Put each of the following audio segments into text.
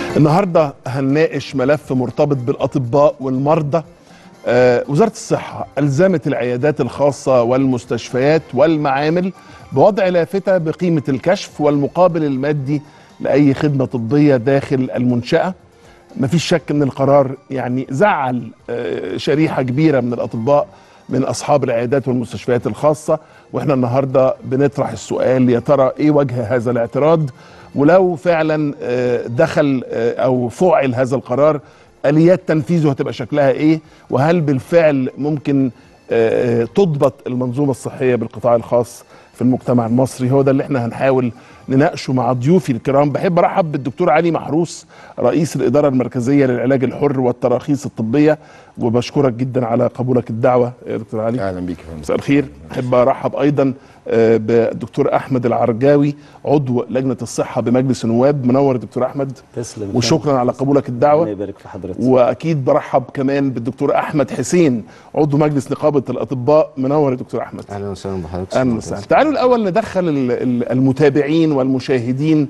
النهارده هنناقش ملف مرتبط بالاطباء والمرضى آه، وزاره الصحه الزمت العيادات الخاصه والمستشفيات والمعامل بوضع لافته بقيمه الكشف والمقابل المادي لاي خدمه طبيه داخل المنشاه مفيش شك ان القرار يعني زعل آه، شريحه كبيره من الاطباء من اصحاب العيادات والمستشفيات الخاصه واحنا النهارده بنطرح السؤال يا ترى ايه وجه هذا الاعتراض ولو فعلا آه، دخل آه، او فعل هذا القرار اليات تنفيذه هتبقى شكلها ايه وهل بالفعل ممكن آه، تضبط المنظومه الصحيه بالقطاع الخاص في المجتمع المصري هو ده اللي احنا هنحاول نناقشه مع ضيوفي الكرام بحب ارحب بالدكتور علي محروس رئيس الاداره المركزيه للعلاج الحر والتراخيص الطبيه وبشكرك جدا على قبولك الدعوه يا دكتور علي اهلا بيك يا فندم مساء الخير احب ارحب ايضا آه، بالدكتور احمد العرجاوي عضو لجنه الصحه بمجلس النواب منور يا دكتور احمد تسلم وشكرا على قبولك ربنا الدعوه يبارك في حضرتك واكيد برحب كمان بالدكتور احمد حسين عضو مجلس نقابه الاطباء منور يا دكتور احمد اهلا وسهلا بحضرتك اهلا وسهلا تعالوا الاول ندخل ال- ال- المتابعين والمشاهدين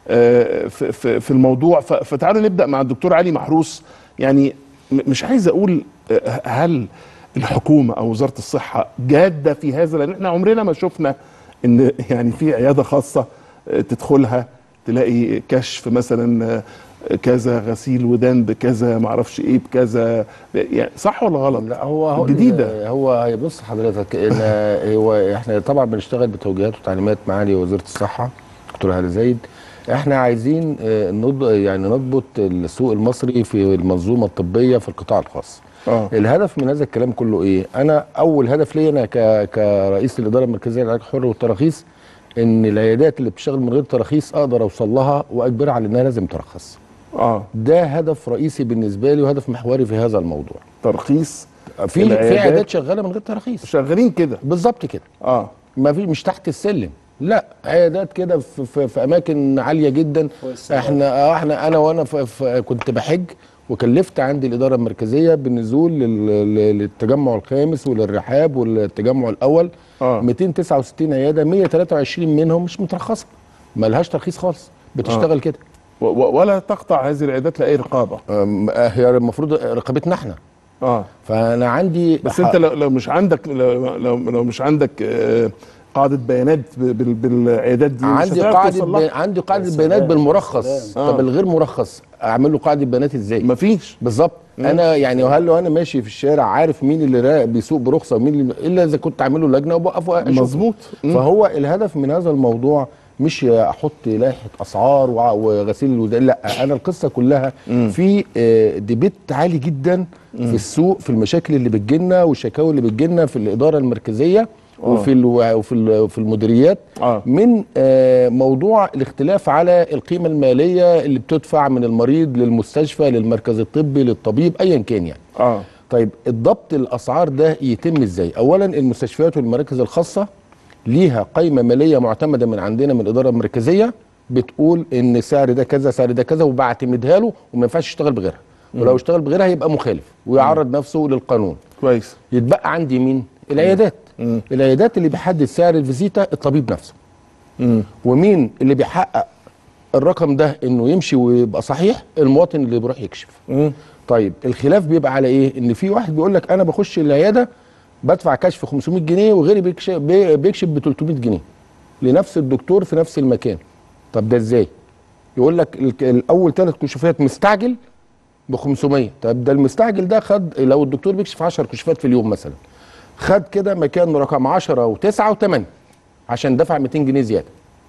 آه، في في في الموضوع ف- فتعالوا نبدا مع الدكتور علي محروس يعني م- مش عايز اقول آه، هل الحكومه او وزاره الصحه جاده في هذا لان احنا عمرنا ما شفنا ان يعني في عياده خاصه آه، تدخلها تلاقي كشف مثلا آه، كذا غسيل ودان بكذا معرفش ايه بكذا يعني صح ولا غلط؟ لا هو هو جديدة. هو بص حضرتك ان هو احنا طبعا بنشتغل بتوجيهات وتعليمات معالي وزيره الصحه دكتور هلا زايد احنا عايزين آه، نض يعني نضبط السوق المصري في المنظومه الطبيه في القطاع الخاص اه الهدف من هذا الكلام كله ايه انا اول هدف ليا انا ك- كرئيس الاداره المركزيه للعلاج الحر والتراخيص ان العيادات اللي بتشتغل من غير تراخيص اقدر اوصل لها واجبرها على انها لازم ترخص اه ده هدف رئيسي بالنسبه لي وهدف محوري في هذا الموضوع ترخيص في في العيادات- عيادات شغاله من غير تراخيص شغالين كده بالظبط كده اه ما في مش تحت السلم لا عيادات كده في, في, في اماكن عاليه جدا احنا آه، احنا انا وانا ف- ف- كنت بحج وكلفت عندي الاداره المركزيه بالنزول لل- لل- للتجمع الخامس وللرحاب والتجمع الاول اه 269 عياده 123 منهم مش مترخصه ما لهاش ترخيص خالص بتشتغل كده و- و- ولا تقطع هذه العيادات لاي رقابه أم، آه، هي المفروض رقابتنا احنا اه فانا عندي بس انت لو, لو مش عندك لو, لو, لو مش عندك آه قاعده بيانات ب- بال- بالعيادات دي مش عندي هتعرف قاعده توصل لها. بي... عندي قاعده يا بيانات سلام، بالمرخص يا سلام. طب الغير مرخص اعمل له قاعده بيانات ازاي مفيش بالظبط انا يعني وهل لو انا ماشي في الشارع عارف مين اللي را- بيسوق برخصه ومين اللي الا اذا كنت عامل له لجنه وبوقفه أشوفه. مظبوط مم. فهو الهدف من هذا الموضوع مش احط لائحه اسعار وع- وغسيل الودان لا انا القصه كلها في آه، ديبيت عالي جدا في السوق في المشاكل اللي بتجيلنا والشكاوي اللي بتجيلنا في الاداره المركزيه وفي ال وفي ال في المديريات آه. من آه، موضوع الاختلاف على القيمه الماليه اللي بتدفع من المريض للمستشفى للمركز الطبي للطبيب ايا كان يعني اه طيب الضبط الاسعار ده يتم ازاي اولا المستشفيات والمراكز الخاصه ليها قيمه ماليه معتمده من عندنا من الاداره المركزيه بتقول ان سعر ده كذا سعر ده كذا وبعتمدها له وما ينفعش يشتغل بغيرها ولو اشتغل بغيرها يبقى مخالف ويعرض نفسه للقانون كويس يتبقى عندي مين العيادات العيادات اللي بيحدد سعر الفيزيتا الطبيب نفسه مم. ومين اللي بيحقق الرقم ده انه يمشي ويبقى صحيح المواطن اللي بيروح يكشف مم. طيب الخلاف بيبقى على ايه ان في واحد بيقول لك انا بخش العياده بدفع كشف 500 جنيه وغيري بيكشف بي- بيكشف ب 300 جنيه لنفس الدكتور في نفس المكان طب ده ازاي يقول لك ال- الاول ثلاث كشوفات مستعجل ب 500 طب ده المستعجل ده خد لو الدكتور بيكشف 10 كشوفات في اليوم مثلا خد كده مكان رقم 10 و9 و8 عشان دفع 200 جنيه زياده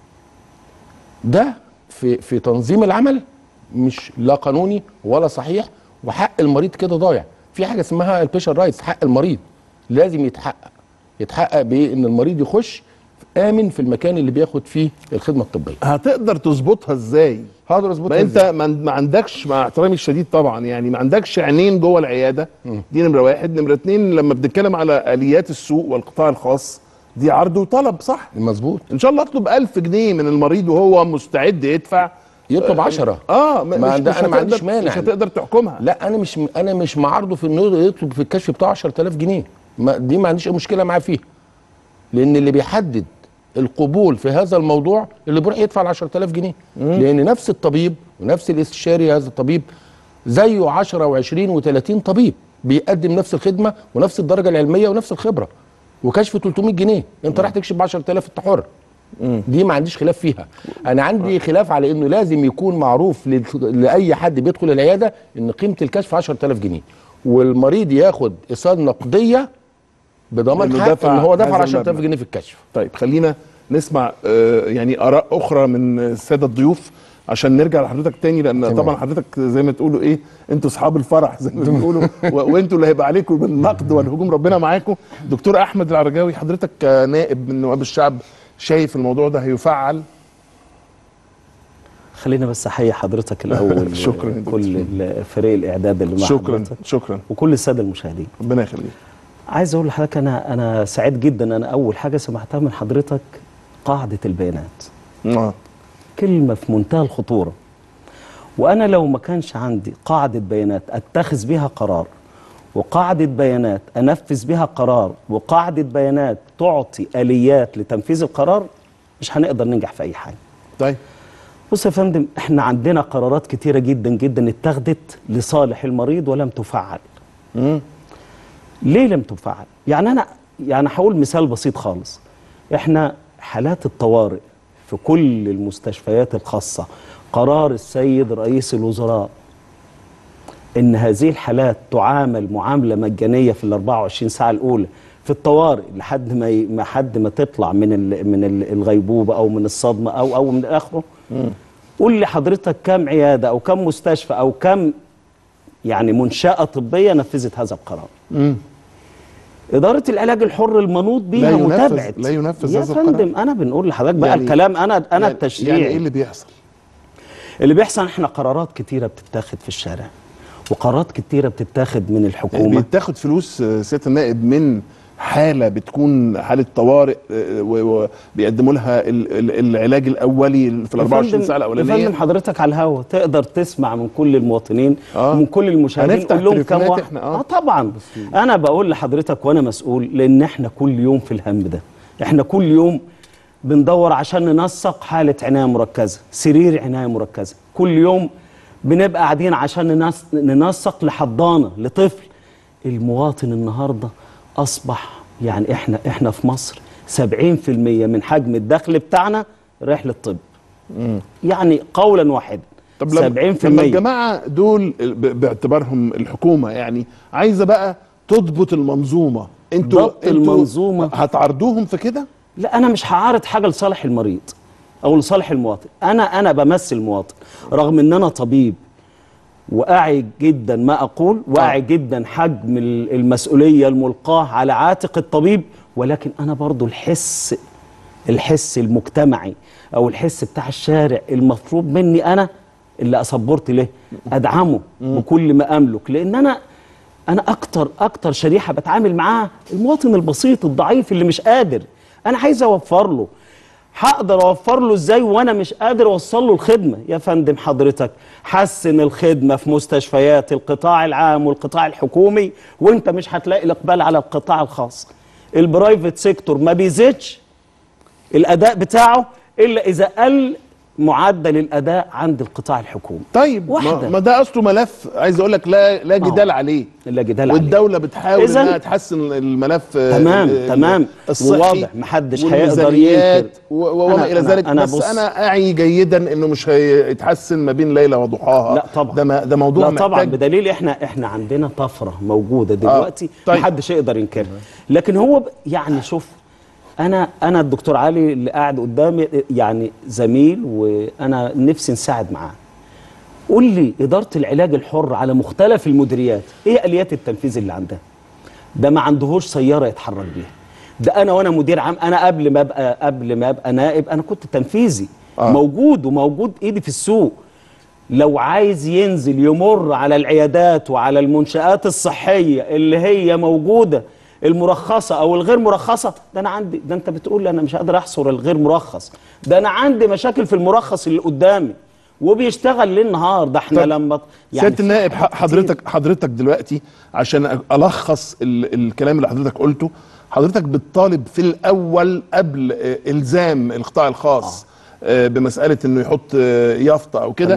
ده في في تنظيم العمل مش لا قانوني ولا صحيح وحق المريض كده ضايع في حاجه اسمها البيشر رايتس حق المريض لازم يتحقق يتحقق بايه ان المريض يخش امن في المكان اللي بياخد فيه الخدمه الطبيه هتقدر تظبطها ازاي هقدر اظبطها ما انت إزاي؟ ما ما عندكش مع احترامي الشديد طبعا يعني ما عندكش عينين جوه العياده دي نمره واحد نمره اتنين لما بنتكلم على اليات السوق والقطاع الخاص دي عرض وطلب صح مظبوط ان شاء الله اطلب 1000 جنيه من المريض وهو مستعد يدفع يطلب 10 اه ما مش عند- مش أنا ما عنديش هتقدر- مانع. مش هتقدر تحكمها لا انا مش انا مش معارضه في انه يطلب في الكشف بتاعه 10000 جنيه ما دي ما عنديش اي مشكله معاه فيها لان اللي بيحدد القبول في هذا الموضوع اللي بيروح يدفع ال 10000 جنيه لان نفس الطبيب ونفس الاستشاري هذا الطبيب زيه 10 و20 و30 طبيب بيقدم نفس الخدمه ونفس الدرجه العلميه ونفس الخبره وكشف 300 جنيه انت راح تكشف ب 10000 انت حر دي ما عنديش خلاف فيها انا عندي خلاف على انه لازم يكون معروف لل- لاي حد بيدخل العياده ان قيمه الكشف 10000 جنيه والمريض ياخد ايصال نقديه بضمان إنه حق دفع ان هو دفع هذا 10000 المبلغ. جنيه في الكشف طيب خلينا نسمع آه، يعني اراء اخرى من الساده الضيوف عشان نرجع لحضرتك تاني لان تمام. طبعا حضرتك زي ما تقولوا ايه انتوا اصحاب الفرح زي ما بيقولوا و- وانتوا اللي هيبقى عليكم بالنقد والهجوم ربنا معاكم دكتور احمد العرجاوي حضرتك كنائب من نواب الشعب شايف الموضوع ده هيفعل خلينا بس احيي حضرتك الاول شكراً يا دكتور. كل ال- فريق الاعداد اللي مع شكرا حضرتك شكرا وكل الساده المشاهدين ربنا يخليك عايز اقول لحضرتك انا انا سعيد جدا انا اول حاجه سمعتها من حضرتك قاعده البيانات اه كلمه في منتهى الخطوره وانا لو ما كانش عندي قاعده بيانات اتخذ بها قرار وقاعده بيانات انفذ بها قرار وقاعده بيانات تعطي اليات لتنفيذ القرار مش هنقدر ننجح في اي حاجه طيب بص يا فندم احنا عندنا قرارات كتيره جدا جدا اتخذت لصالح المريض ولم تفعل مم. ليه لم تفعل يعني انا يعني هقول مثال بسيط خالص احنا حالات الطوارئ في كل المستشفيات الخاصه قرار السيد رئيس الوزراء ان هذه الحالات تعامل معامله مجانيه في ال 24 ساعه الاولى في الطوارئ لحد ما ي... ما حد ما تطلع من ال... من ال- الغيبوبه او من الصدمه او او من اخره قول لي حضرتك كم عياده او كم مستشفى او كم يعني منشاه طبيه نفذت هذا القرار مم. إدارة العلاج الحر المنوط بيها لا ينفذ- متابعة لا ينفذ يا هذا القرار. فندم أنا بنقول لحضرتك بقى يعني- الكلام أنا أنا يعني- التشريع يعني ايه اللي بيحصل اللي بيحصل احنا قرارات كتيرة بتتاخد في الشارع وقرارات كتيرة بتتاخد من يعني الحكومة بيتاخد فلوس آه، سياده النائب من حاله بتكون حاله طوارئ آه، و- وبيقدموا لها ال- ال- العلاج الاولي في ال 24 ساعه يا الاولانيه فندم حضرتك على الهوا تقدر تسمع من كل المواطنين آه. ومن كل المشاهدين هنفتح قول لهم كم تليفونات واحد إحنا، آه. اه طبعا انا بقول لحضرتك وانا مسؤول لان احنا كل يوم في الهم ده احنا كل يوم بندور عشان ننسق حاله عنايه مركزه سرير عنايه مركزه كل يوم بنبقى قاعدين عشان ننس- ننسق لحضانه لطفل المواطن النهارده اصبح يعني احنا احنا في مصر 70% من حجم الدخل بتاعنا رايح للطب يعني قولا واحدا طب لما, 70% لما الجماعه دول ب- باعتبارهم الحكومه يعني عايزه بقى تضبط المنظومه انتوا ضبط انتوا المنظومة. هتعرضوهم في كده لا انا مش هعارض حاجه لصالح المريض او لصالح المواطن انا انا بمثل المواطن رغم ان انا طبيب واعي جدا ما اقول واعي جدا حجم ال- المسؤوليه الملقاه على عاتق الطبيب ولكن انا برضو الحس الحس المجتمعي او الحس بتاع الشارع المطلوب مني انا اللي اصبرت له ادعمه بكل ما املك لان انا انا اكتر اكتر شريحه بتعامل معاها المواطن البسيط الضعيف اللي مش قادر انا عايز اوفر له هقدر اوفر له ازاي وانا مش قادر اوصل له الخدمه يا فندم حضرتك حسن الخدمه في مستشفيات القطاع العام والقطاع الحكومي وانت مش هتلاقي الاقبال على القطاع الخاص البرايفت سيكتور ما بيزيدش الاداء بتاعه الا اذا قل معدل الاداء عند القطاع الحكومي طيب ما, واحدة. ما ده اصله ملف عايز اقول لك لا لا ما هو. جدال عليه لا جدال عليه. والدوله بتحاول إذن- انها تحسن الملف آه، تمام، ال- تمام. الصحي وواضح، محدش هيقدر والميزانيات ينكر. و- وما أنا- الى أنا- ذلك أنا بس بص- انا اعي جيدا انه مش هيتحسن ما بين ليله وضحاها لا طبعا ده ما- ده موضوع لا طبعا محتاج بدليل احنا احنا عندنا طفره موجوده دلوقتي طيب. محدش يقدر ينكرها لكن هو ب- يعني شوف انا انا الدكتور علي اللي قاعد قدامي يعني زميل وانا نفسي نساعد معاه قول لي اداره العلاج الحر على مختلف المديريات ايه اليات التنفيذ اللي عندها ده ما عندهوش سياره يتحرك بيها ده انا وانا مدير عام انا قبل ما ابقى قبل ما ابقى نائب انا كنت تنفيذي آه. آه. موجود وموجود ايدي في السوق لو عايز ينزل يمر على العيادات وعلى المنشآت الصحية اللي هي موجودة المرخصة أو الغير مرخصة ده أنا عندي ده أنت بتقول لي أنا مش قادر أحصر الغير مرخص ده أنا عندي مشاكل في المرخص اللي قدامي وبيشتغل ليل نهار ده احنا طب لما سياده في النائب حاجات ح- حضرتك حضرتك دلوقتي عشان أ- الخص ال الكلام اللي حضرتك قلته حضرتك بتطالب في الاول قبل آه، الزام القطاع الخاص آه، بمساله انه يحط آه، يافطه او كده تمام.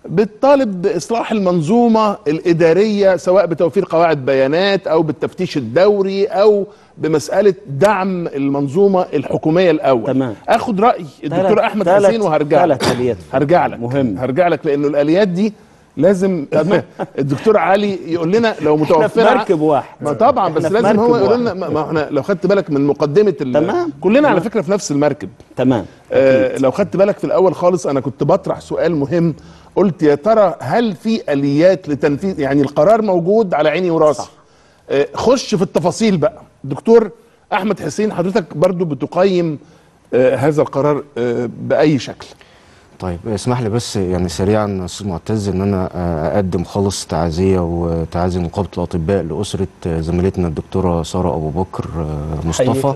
بتطالب باصلاح المنظومه الاداريه سواء بتوفير قواعد بيانات او بالتفتيش الدوري او بمساله دعم المنظومه الحكوميه الاول تمام. اخد راي الدكتور تلات- احمد تلات- حسين وهرجع لك تلات آليات. هرجع لك مهم. هرجع لك لانه الاليات دي لازم الدكتور علي يقول لنا لو احنا في متوفره مركب واحد ما طبعا إحنا بس في لازم هو مركب يقول لنا واحد. ما ما احنا لو خدت بالك من مقدمه ال- تمام. كلنا على تمام. فكره في نفس المركب تمام آه لو خدت بالك في الاول خالص انا كنت بطرح سؤال مهم قلت يا ترى هل في اليات لتنفيذ يعني القرار موجود على عيني وراسي آه خش في التفاصيل بقى دكتور احمد حسين حضرتك برضو بتقيم آه هذا القرار آه باي شكل طيب اسمح لي بس يعني سريعا استاذ معتز ان انا آه، اقدم خالص تعازيه وتعازي نقابه الاطباء لاسره آه، زميلتنا الدكتوره ساره ابو بكر آه، مصطفى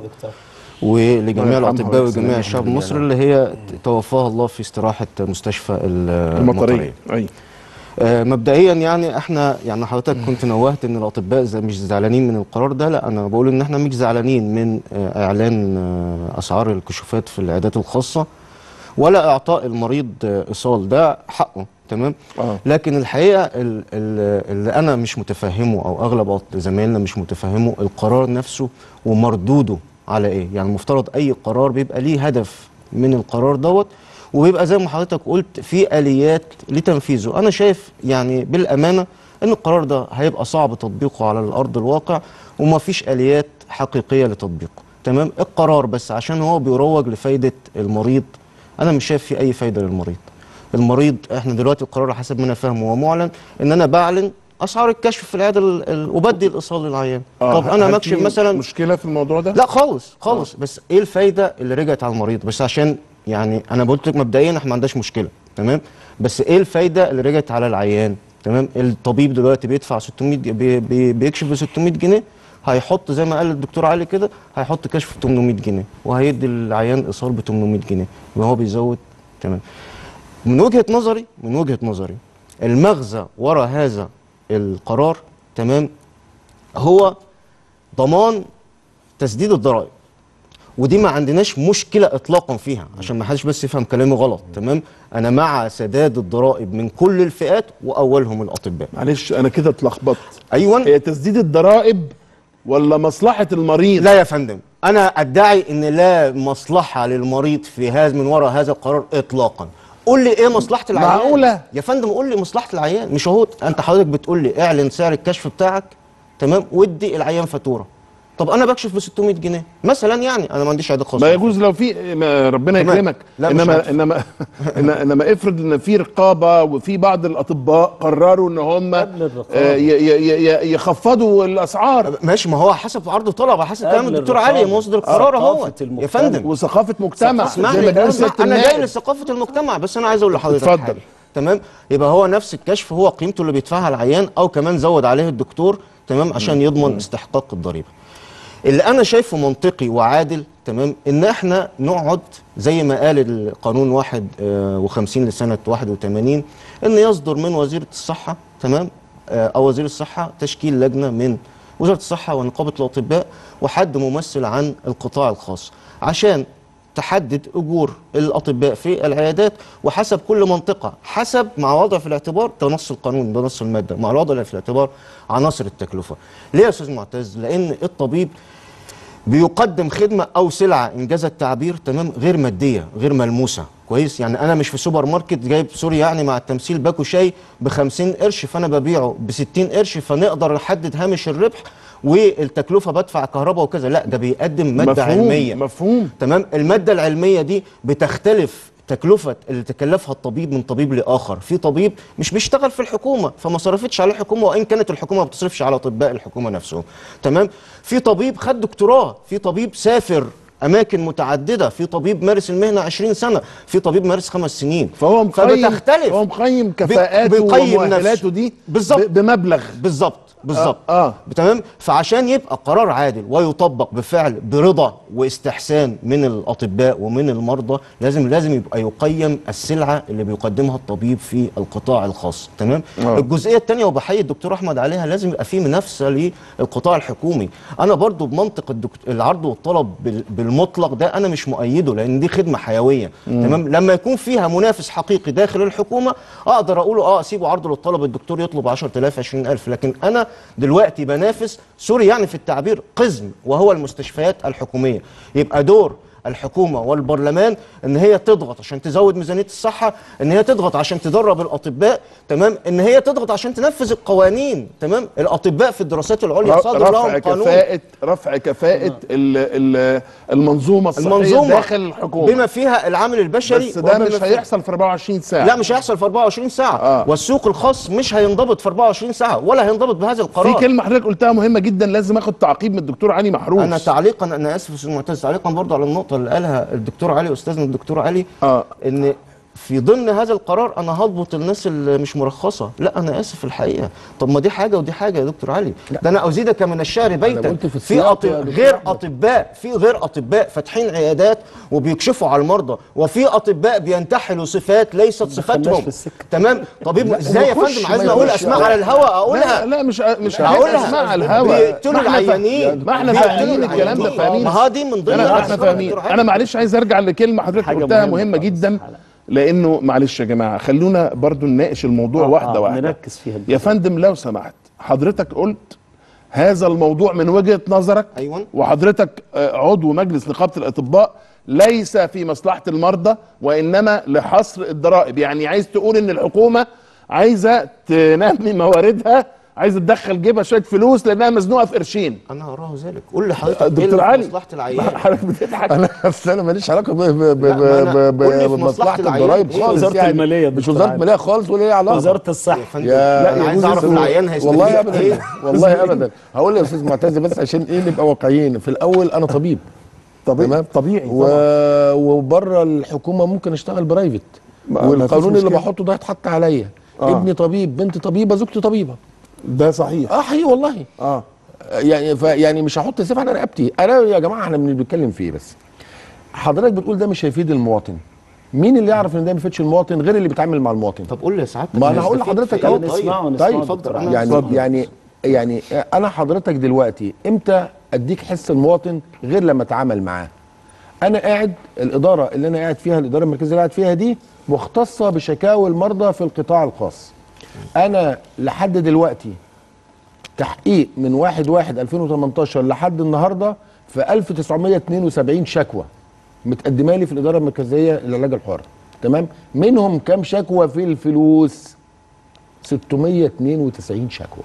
ولجميع الله يرحمها الاطباء ويحسن وجميع إليها. الشعب المصري اللي هي توفاها الله في استراحه مستشفى ال- المطريه المطريه اي آه، مبدئيا يعني احنا يعني حضرتك كنت نوهت ان الاطباء زي مش زعلانين من القرار ده لا انا بقول ان احنا مش زعلانين من آه، اعلان آه، اسعار الكشوفات في العيادات الخاصه ولا اعطاء المريض آه، ايصال ده حقه تمام آه. لكن الحقيقه ال- ال- اللي انا مش متفهمه او اغلب أط- زمايلنا مش متفهمه القرار نفسه ومردوده على ايه يعني المفترض اي قرار بيبقى ليه هدف من القرار دوت وبيبقى زي ما حضرتك قلت في اليات لتنفيذه انا شايف يعني بالامانه ان القرار ده هيبقى صعب تطبيقه على الارض الواقع وما فيش اليات حقيقيه لتطبيقه تمام القرار بس عشان هو بيروج لفايده المريض انا مش شايف فيه اي فايده للمريض المريض احنا دلوقتي القرار حسب ما انا فاهمه هو معلن ان انا بعلن اسعار الكشف في العياده ال- ال- وبدي الايصال للعيان آه، طب انا هل مكشف في مثلا مشكله في الموضوع ده لا خالص خالص بس ايه الفايده اللي رجعت على المريض بس عشان يعني انا قلت لك مبدئيا احنا ما عندناش مشكله تمام بس ايه الفايده اللي رجعت على العيان تمام الطبيب دلوقتي بيدفع 600 ج- بي بي بيكشف ب 600 جنيه هيحط زي ما قال الدكتور علي كده هيحط كشف ب 800 جنيه وهيدي العيان ايصال ب 800 جنيه يبقى هو بيزود تمام من وجهه نظري من وجهه نظري المغزى ورا هذا القرار تمام هو ضمان تسديد الضرائب ودي ما عندناش مشكله اطلاقا فيها عشان ما حدش بس يفهم كلامي غلط تمام انا مع سداد الضرائب من كل الفئات واولهم الاطباء معلش انا كده اتلخبطت ايوه هي تسديد الضرائب ولا مصلحه المريض لا يا فندم انا ادعي ان لا مصلحه للمريض في هذا من وراء هذا القرار اطلاقا قول لي ايه مصلحه العيان معقولة؟ يا فندم قول لي مصلحه العيان مش اهو انت حضرتك بتقول لي اعلن سعر الكشف بتاعك تمام وادي العيان فاتوره طب انا بكشف ب 600 جنيه مثلا يعني انا ما عنديش عياده خاصه ما يجوز لو في ما ربنا تمام. يكرمك لا، مش انما عارف. انما إن- انما افرض ان في رقابه وفي بعض الاطباء قرروا ان هم قبل الرقابة. آه، ي- ي- ي- يخفضوا الاسعار ماشي ما هو حسب عرض وطلب على حسب كلام قبل الدكتور الرقابة. علي مصدر القرار اهو ثقافة يا المجتمع. فندم وثقافه مجتمع اسمح زي لي ما بيقول اسمع سياده انا جاي النائب لثقافه المجتمع بس انا عايز اقول لحضرتك اتفضل. حاجة. تمام يبقى هو نفس الكشف هو قيمته اللي بيدفعها العيان او كمان زود عليه الدكتور تمام عشان يضمن استحقاق الضريبه اللي انا شايفه منطقي وعادل تمام ان احنا نقعد زي ما قال القانون 51 لسنه 81 ان يصدر من وزيره الصحه تمام آه، او وزير الصحه تشكيل لجنه من وزاره الصحه ونقابه الاطباء وحد ممثل عن القطاع الخاص عشان تحدد اجور الاطباء في العيادات وحسب كل منطقه حسب مع وضع في الاعتبار ده نص القانون ده نص الماده مع الوضع في الاعتبار عناصر التكلفه ليه يا استاذ معتز لان الطبيب بيقدم خدمه او سلعه انجاز التعبير تمام غير ماديه غير ملموسه كويس يعني انا مش في سوبر ماركت جايب سوري يعني مع التمثيل باكو شاي ب 50 قرش فانا ببيعه ب 60 قرش فنقدر نحدد هامش الربح والتكلفه بدفع كهرباء وكذا لا ده بيقدم ماده مفهوم علميه مفهوم تمام الماده العلميه دي بتختلف تكلفة اللي تكلفها الطبيب من طبيب لآخر في طبيب مش بيشتغل في الحكومة فما صرفتش عليه الحكومة وإن كانت الحكومة ما بتصرفش على أطباء الحكومة نفسهم تمام في طبيب خد دكتوراه في طبيب سافر أماكن متعددة في طبيب مارس المهنة 20 سنة في طبيب مارس خمس سنين فهو مقيم فبتختلف هو مقيم كفاءاته بيقيم ومؤهلاته نفسه. دي بالظبط. ب- بمبلغ بالظبط بالظبط آه، آه. تمام فعشان يبقى قرار عادل ويطبق بفعل برضا واستحسان من الاطباء ومن المرضى لازم لازم يبقى يقيم السلعه اللي بيقدمها الطبيب في القطاع الخاص تمام آه. الجزئيه الثانيه وبحيي الدكتور احمد عليها لازم يبقى في منافسه للقطاع الحكومي انا برضو بمنطق الدكت... العرض والطلب بال... بال... المطلق ده انا مش مؤيده لان دي خدمه حيويه تمام لما يكون فيها منافس حقيقي داخل الحكومه اقدر اقوله اه اسيبه عرضه للطلب الدكتور يطلب 10000 20000 لكن انا دلوقتي بنافس سوري يعني في التعبير قزم وهو المستشفيات الحكوميه يبقى دور الحكومه والبرلمان ان هي تضغط عشان تزود ميزانيه الصحه ان هي تضغط عشان تدرب الاطباء تمام ان هي تضغط عشان تنفذ القوانين تمام الاطباء في الدراسات العليا صادر رفع لهم قانون كفاءة رفع كفاءة ال- ال- المنظومة الصحية المنظومه داخل الحكومة بما فيها العامل البشري بس ده وبما مش فيها- هيحصل في 24 ساعة لا مش هيحصل في 24 ساعه آه. والسوق الخاص مش هينضبط في 24 ساعه ولا هينضبط بهذا في القرار كلمة حضرتك قلتها مهمة جدا لازم اخد تعقيب من الدكتور علي محروس انا تعليقا انا اسف يا استاذ معتز تعليقا برضه على النقطه اللي قالها الدكتور علي استاذنا الدكتور علي آه. ان في ضمن هذا القرار انا هضبط الناس اللي مش مرخصه لا انا اسف الحقيقه طب ما دي حاجه ودي حاجه يا دكتور علي ده انا ازيدك من الشعر بيتا قلت في في السياق أط... يا دكتور غير أحمد. اطباء في غير اطباء فاتحين عيادات وبيكشفوا على المرضى وفي اطباء بينتحلوا صفات ليست صفاتهم في السكة. تمام طبيب ازاي يا ويخش- فندم ما عايزني اقول يخش- اسماء على الهواء اقولها لا لا مش مش هقولها اسمع على الهوا بيقتلوا ما احنا فا- العيانين ما احنا بيقتلوا فاهمين الكلام ده العيانين. فاهمين ما هو دي من ضمن انا احنا الأسباب فاهمين دكتور علي. انا معلش عايز ارجع لكلمه حضرتك حاجة قلتها مهمة مهمه خالص. جدا لانه معلش يا جماعه خلونا برضو نناقش الموضوع آه، واحده آه، واحده نركز فيها يا فندم لو سمحت حضرتك قلت هذا الموضوع من وجهه نظرك أيوة. وحضرتك آه، عضو مجلس نقابه الاطباء ليس في مصلحه المرضى وانما لحصر الضرائب يعني عايز تقول ان الحكومه عايزه تنمي مواردها عايزه تدخل جيبها شويه فلوس لانها مزنوقه في قرشين انا اراه ذلك قول لي حضرتك ايه اللي دكتور في علي مصلحه العيان حضرتك بتضحك انا اصل انا ماليش علاقه ب- ب- ب- لا، ما أنا- ب- ب- قول لي في بمصلحه مصلحة العيان الضرايب إيه؟ خالص وزارة يعني المالية يا مش دكتور وزاره علي. الماليه خالص ولا ليه علاقه وزارة يا الصحة فندم يا لا انا عايز اعرف يجوز العيان هيستفيد والله ابدا ايه والله ابدا هقول يا استاذ معتز بس عشان ايه نبقى واقعيين في الاول انا طبيب طبيعي تمام طبيعي و... وبره الحقوقه ممكن اشتغل برايفت ما- ما والقانون فيش اللي مشكلة. بحطه ده هيتحط عليا آه. ابني طبيب بنتي طبيبه زوجتي طبيبه ده صحيح اه حقيقي والله اه يعني ف يعني مش هحط سيف على رقبتي انا يا جماعه احنا بنتكلم في ايه بس حضرتك بتقول ده مش هيفيد المواطن مين اللي يعرف ان ده ما يفيدش المواطن غير اللي بيتعامل مع المواطن طب قول لي يا سعادتك ما انا هقول هيستفيد لحضرتك في اهو إيه؟ طيب نسمعه نسمعه طيب اتفضل. أنا يعني اتفضل. يعني يعني انا حضرتك دلوقتي امتى اديك حس المواطن غير لما اتعامل معاه انا قاعد الاداره اللي انا قاعد فيها الاداره المركزيه اللي قاعد فيها دي مختصه بشكاوى المرضى في القطاع الخاص انا لحد دلوقتي تحقيق من 1 1 2018 لحد النهارده في 1972 شكوى متقدمه لي في الاداره المركزيه للعلاج الحر تمام منهم كام شكوى في الفلوس 692 شكوى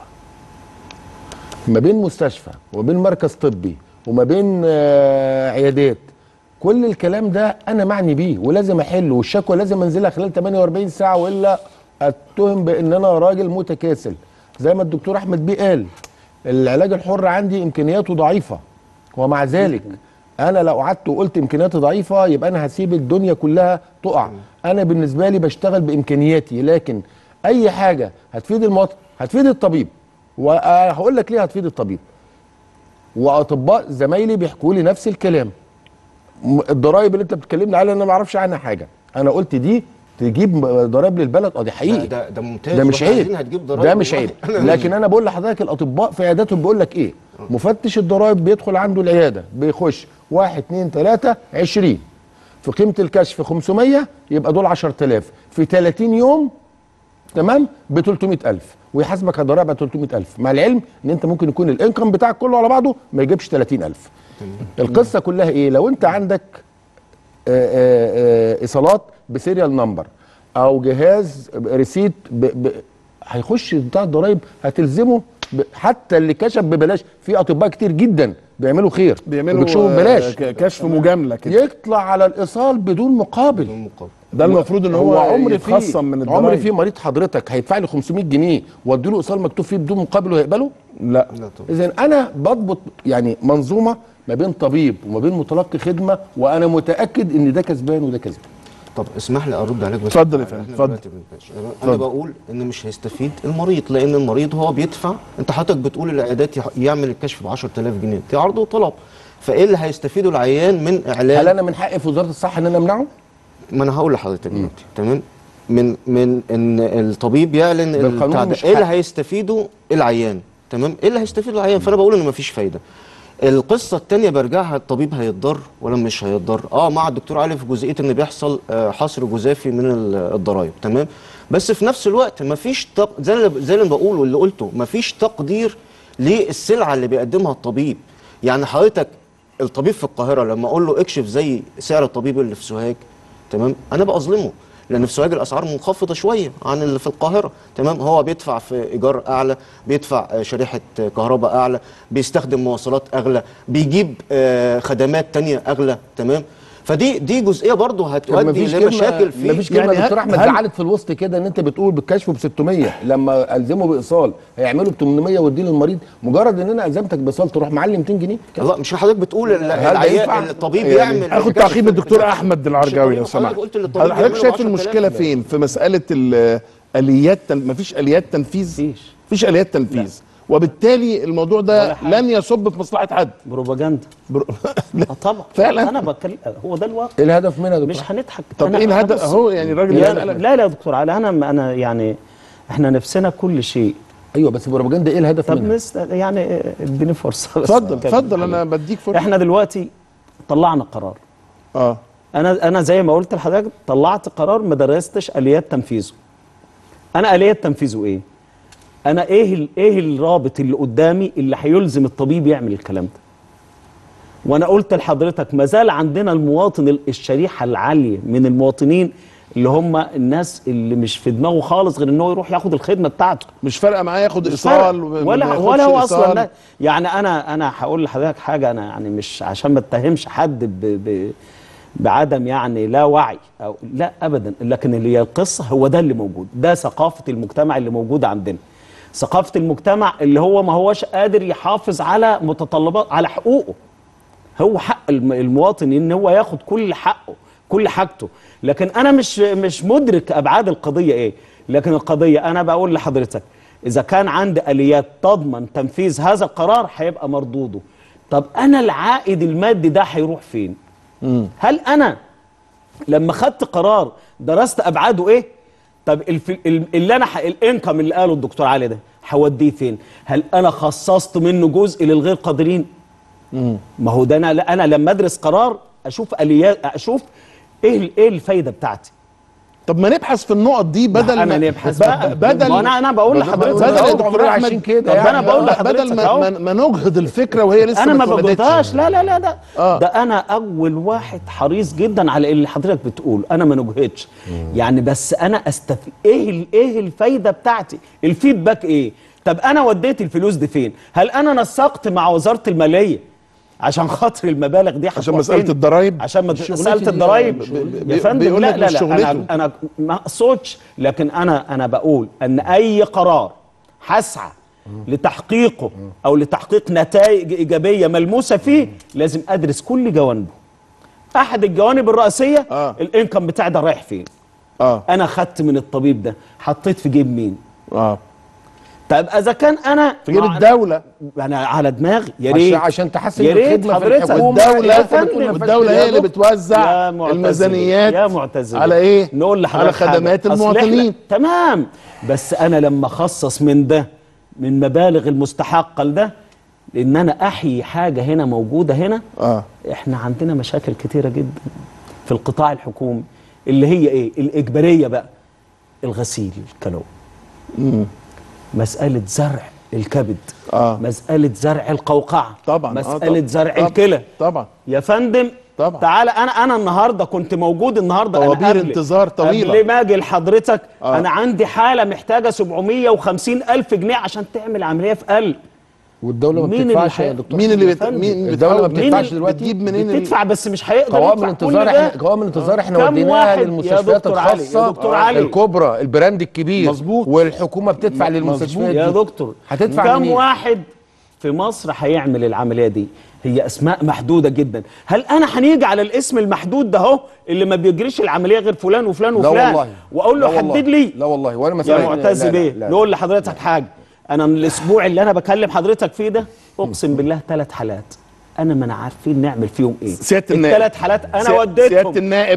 ما بين مستشفى وما بين مركز طبي وما بين آه، عيادات كل الكلام ده انا معني بيه ولازم احله والشكوى لازم انزلها خلال 48 ساعه والا اتهم بان انا راجل متكاسل زي ما الدكتور احمد بيه قال العلاج الحر عندي امكانياته ضعيفه ومع ذلك انا لو قعدت وقلت امكانياتي ضعيفه يبقى انا هسيب الدنيا كلها تقع انا بالنسبه لي بشتغل بامكانياتي لكن اي حاجه هتفيد المواطن هتفيد الطبيب وهقول لك ليه هتفيد الطبيب واطباء زمايلي بيحكوا لي نفس الكلام م- الضرايب اللي انت بتكلمني عليها انا ما اعرفش عنها حاجه انا قلت دي تجيب ضرايب للبلد اه دي حقيقي ده ده ممتاز ده مش وإحنا عايزين عيب هتجيب ضرايب ده مش والله. عيب لكن انا بقول لحضرتك الاطباء في عياداتهم بيقول لك ايه مفتش الضرايب بيدخل عنده العياده بيخش 1 2 3 20 في قيمه الكشف 500 يبقى دول 10000 في 30 يوم تمام ب 300000 ويحاسبك على ضرائب على 300000 مع العلم ان انت ممكن يكون الانكم بتاعك كله على بعضه ما يجيبش 30000 القصه كلها ايه لو انت عندك آه، آه، آه، ايصالات بسيريال نمبر او جهاز ريسيت ب... ب... هيخش بتاع الضرايب هتلزمه ب... حتى اللي كشف ببلاش في اطباء كتير جدا بيعملوا خير بيعملوا وبيكشفوا آه، ببلاش ك- كشف مجامله كده يطلع على الايصال بدون مقابل بدون مقابل ده المفروض ان هو, عمر يتخصم من الضرايب عمر في مريض حضرتك هيدفع لي 500 جنيه وادي له ايصال مكتوب فيه بدون مقابل وهيقبله لا لا طبعا اذا انا بضبط يعني منظومه ما بين طبيب وما بين متلقي خدمه وانا متاكد ان ده كسبان وده كسبان طب اسمح لي ارد عليك بس اتفضل يا إحنا فندم، اتفضل. دلوقتي بنتناقش. أنا- انا بقول ان مش هيستفيد المريض لان المريض هو بيدفع انت حضرتك بتقول العيادات يح- يعمل الكشف ب 10000 جنيه دي عرض وطلب فايه اللي هيستفيده العيان من اعلان هل انا من حقي في وزاره الصحه ان انا امنعه؟ ما انا هقول لحضرتك دلوقتي تمام من من ان الطبيب يعلن بالقانون البتاع ده. مش ايه اللي حق. هيستفيده العيان تمام ايه اللي هيستفيده العيان فانا بقول ان مفيش فايده القصه الثانيه برجعها الطبيب هيتضر ولا مش هيتضر اه مع الدكتور علي في جزئيه ان بيحصل آه، حصر جزافي من ال- الضرائب تمام بس في نفس الوقت مفيش تق... زي اللي زي اللي بقول واللي قلته مفيش تقدير للسلعه اللي بيقدمها الطبيب يعني حضرتك الطبيب في القاهره لما اقول له اكشف زي سعر الطبيب اللي في سوهاج تمام انا بظلمه لان في سوهاج الاسعار منخفضه شويه عن اللي في القاهره تمام هو بيدفع في ايجار اعلى بيدفع آه، شريحه آه، كهرباء اعلى بيستخدم مواصلات اغلى بيجيب آه، خدمات تانية اغلى تمام فدي دي جزئيه برضه طب هتؤدي مفيش لمشاكل كلمه في مفيش كلمه يعني يا دكتور هل- احمد هل- زعلت في الوسط كده ان انت بتقول بالكشف ب 600 لما الزمه بايصال هيعملوا ب 800 واديه للمريض مجرد ان انا الزمتك بايصال تروح معلي 200 جنيه لا مش حضرتك بتقول ال- هل ده العيان ينفع؟ الطبيب يعني يعمل اخد الكشف تعقيب الدكتور بتاع- احمد مش العرجاوي لو الطبيب- حضرتك سمحت قلت اللي الطبيب حضرتك يعمله شايف 10,000. المشكله فين في مساله ال- اليات تن... مفيش اليات تنفيذ مفيش. مفيش اليات تنفيذ وبالتالي الموضوع ده ولا حاجة. لن يصب في مصلحه حد بروباجندا بر... آه طبعا فعلا؟ انا بتكلم هو ده الواقع ايه الهدف منها يا دكتور مش هنضحك طب أنا ايه أنا الهدف بص- اهو يعني الراجل لا بيسألك. لا لا يا دكتور علي انا انا يعني احنا نفسنا كل شيء ايوه بس بروباجندا ايه الهدف طب منها نس يعني اديني فرصه بس اتفضل أكمل. اتفضل انا بديك فرصه احنا دلوقتي طلعنا قرار اه انا انا زي ما قلت لحضرتك طلعت قرار ما درستش اليات تنفيذه انا اليات تنفيذه ايه انا ايه ال- ايه الرابط اللي قدامي اللي هيلزم الطبيب يعمل الكلام ده وانا قلت لحضرتك ما زال عندنا المواطن ال- الشريحه العاليه من المواطنين اللي هم الناس اللي مش في دماغه خالص غير ان هو يروح ياخد الخدمه بتاعته مش فارقه معايا ياخد مش ايصال فارق. وما ولا ياخدش ولا هو اصلا إيصال. لا يعني انا انا هقول لحضرتك حاجه انا يعني مش عشان ما اتهمش حد ب ب بعدم يعني لا وعي او لا ابدا لكن اللي هي القصه هو ده اللي موجود ده ثقافه المجتمع اللي موجوده عندنا ثقافه المجتمع اللي هو ما هوش قادر يحافظ على متطلبات على حقوقه هو حق الم- المواطن ان هو ياخد كل حقه كل حاجته لكن انا مش مش مدرك ابعاد القضيه ايه لكن القضيه انا بقول لحضرتك اذا كان عندي اليات تضمن تنفيذ هذا القرار هيبقى مردوده طب انا العائد المادي ده هيروح فين هل انا لما خدت قرار درست ابعاده ايه طب الف... ال- اللي انا ح... الانكم اللي قاله الدكتور علي ده هوديه فين هل انا خصصت منه جزء للغير قادرين ما هو ده انا لا، انا لما ادرس قرار اشوف اليات اشوف ايه ال- ايه الفايده بتاعتي طب ما نبحث في النقط دي بدل أنا ما نبحث ب- بقى. بدل ما أنا- أنا بقول لحضرتك بدل أهو. يا دكتور عايشين احمد كده طب يعني. أنا بقول لا، لحضرتك بدل ما, أهو. ما, ما نجهض الفكره وهي لسه انا ما اتولدتش. بجهدهاش لا لا لا ده آه. ده انا اول واحد حريص جدا على اللي حضرتك بتقول انا ما نجهدش يعني بس انا استفيد ايه ال- ايه الفايده بتاعتي الفيدباك ايه طب انا وديت الفلوس دي فين هل انا نسقت مع وزاره الماليه عشان خاطر المبالغ دي عشان هتروح مساله فين؟ الضرايب عشان ما شغلتي مساله دي، الضرايب مش شغلتي. يا فندم بيقول لا لك لا مش لا شغلته. انا انا ما اقصدش لكن انا انا بقول ان اي قرار هسعى لتحقيقه او لتحقيق نتائج ايجابيه ملموسه فيه لازم ادرس كل جوانبه احد الجوانب الرئيسيه آه. الانكم بتاعي ده رايح فين اه انا خدت من الطبيب ده حطيت في جيب مين اه طب اذا كان انا في جيب مع- الدوله انا على دماغي يا عشان ريت عشان تحسن يا ريت الخدمه في حضرتك. الحكومه والدولة أنت بتقول ما فيهاش والدولة هي كده. اللي بتوزع يا معتزلي. الميزانيات يا معتزلي. على ايه؟ نقول لحضرتك على خدمات حاجة. أصل المواطنين إحنا- تمام بس انا لما اخصص من ده من مبالغ المستحقه لده لان انا احيي حاجه هنا موجوده هنا اه احنا عندنا مشاكل كتيره جدا في القطاع الحكومي اللي هي ايه الاجباريه بقى الغسيل الكلوي مساله زرع الكبد آه. مساله زرع القوقعه طبعا آه مساله طبعاً. زرع طبعاً. الكلى طبعا يا فندم طبعا. تعالى انا انا النهارده كنت موجود النهارده أنا طوابير قبل- انتظار طويلة. قبل ما اجي لحضرتك آه. انا عندي حاله محتاجه 750 الف جنيه عشان تعمل عمليه في قلب والدوله ما مين اللي بتدفعش يا حي- دكتور مين اللي يا بت... فندم. مين الدولة ما بتحاول- بتدفعش مين دلوقتي بتجيب منين ال- بتدفع بس مش هيقدر قوائم يدفع كل الانتظار ده. احنا قوائم الانتظار احنا كم وديناها واحد يا للمستشفيات دكتور علي؟ يا الخاصه دكتور علي. الكبرى البراند الكبير مظبوط. والحكومه بتدفع م- للمستشفيات يا دي. دكتور هتدفع كم منين؟ واحد في مصر هيعمل العمليه دي هي اسماء محدوده جدا هل انا هنيجي على الاسم المحدود ده اهو اللي ما بيجريش العمليه غير فلان وفلان لا وفلان والله واقول له لا والله. حدد لي لا والله وانا يا مسؤول معتز بيه نقول لحضرتك حاجه انا من الاسبوع اللي انا بكلم حضرتك فيه ده اقسم بالله ثلاث حالات انا ما انا عارفين نعمل فيهم ايه سيادة النائب. الثلاث حالات انا سيا- وديتهم سيادة النائب. ل-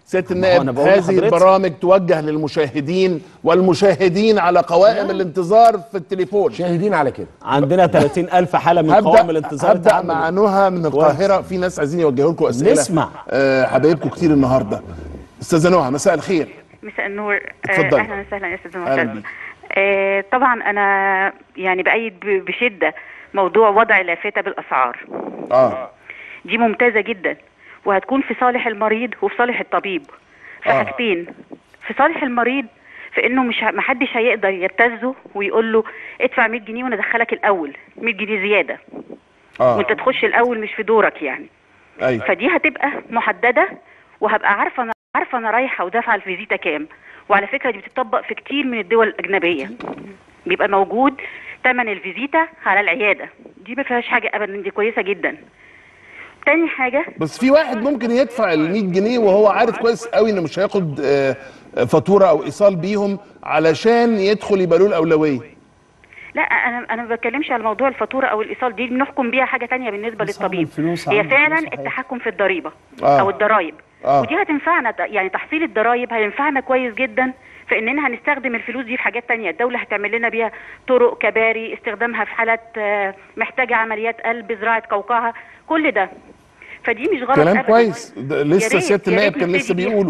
سياده هو النائب أنا بقول هذه لحضرتك. البرامج توجه للمشاهدين والمشاهدين على قوائم الانتظار في التليفون شاهدين على كده عندنا 30000 حاله من قوائم هبدا الانتظار هبدا اتعملت. مع نهى من القاهره في ناس عايزين يوجهوا لكم اسئله نسمع. آه حبايبكم كتير النهارده استاذه نهى مساء الخير مساء النور آه، اتفضلي. اهلا وسهلا يا استاذ أهلا معتز بيك. آه، طبعا انا يعني بايد ب- بشده موضوع وضع لافته بالاسعار اه دي ممتازه جدا وهتكون في صالح المريض وفي صالح الطبيب في آه. حاجتين في صالح المريض في انه مش ه- محدش هيقدر يبتزه ويقول له ادفع 100 جنيه وانا ادخلك الاول 100 جنيه زياده اه وانت تخش الاول مش في دورك يعني ايوه فدي هتبقى محدده وهبقى عارفه انا عارفه انا رايحه ودافعه الفيزيتا كام وعلى فكره دي بتطبق في كتير من الدول الاجنبيه بيبقى موجود ثمن الفيزيتا على العياده دي ما فيهاش حاجه ابدا دي كويسه جدا تاني حاجه بس في واحد ممكن يدفع ال 100 جنيه وهو عارف كويس قوي انه مش هياخد آه، فاتوره او ايصال بيهم علشان يدخل يبقى له الاولويه لا انا انا ما بتكلمش على موضوع الفاتوره او الايصال دي بنحكم بيها حاجه تانية بالنسبه بس للطبيب عامل فلوس، هي عامل فعلا فلوس، صحيح. التحكم في الضريبه آه. او الضرايب آه. ودي هتنفعنا يعني تحصيل الضرايب هينفعنا كويس جدا في اننا هنستخدم الفلوس دي في حاجات تانية الدولة هتعمل لنا بيها طرق كباري استخدامها في حالات آه، محتاجة عمليات قلب زراعة قوقعة كل ده فدي مش غلط كلام أبداً. كويس ده يا لسه ريت- سياده يا النائب ريت كان نبتدي لسه بيها. بيقوله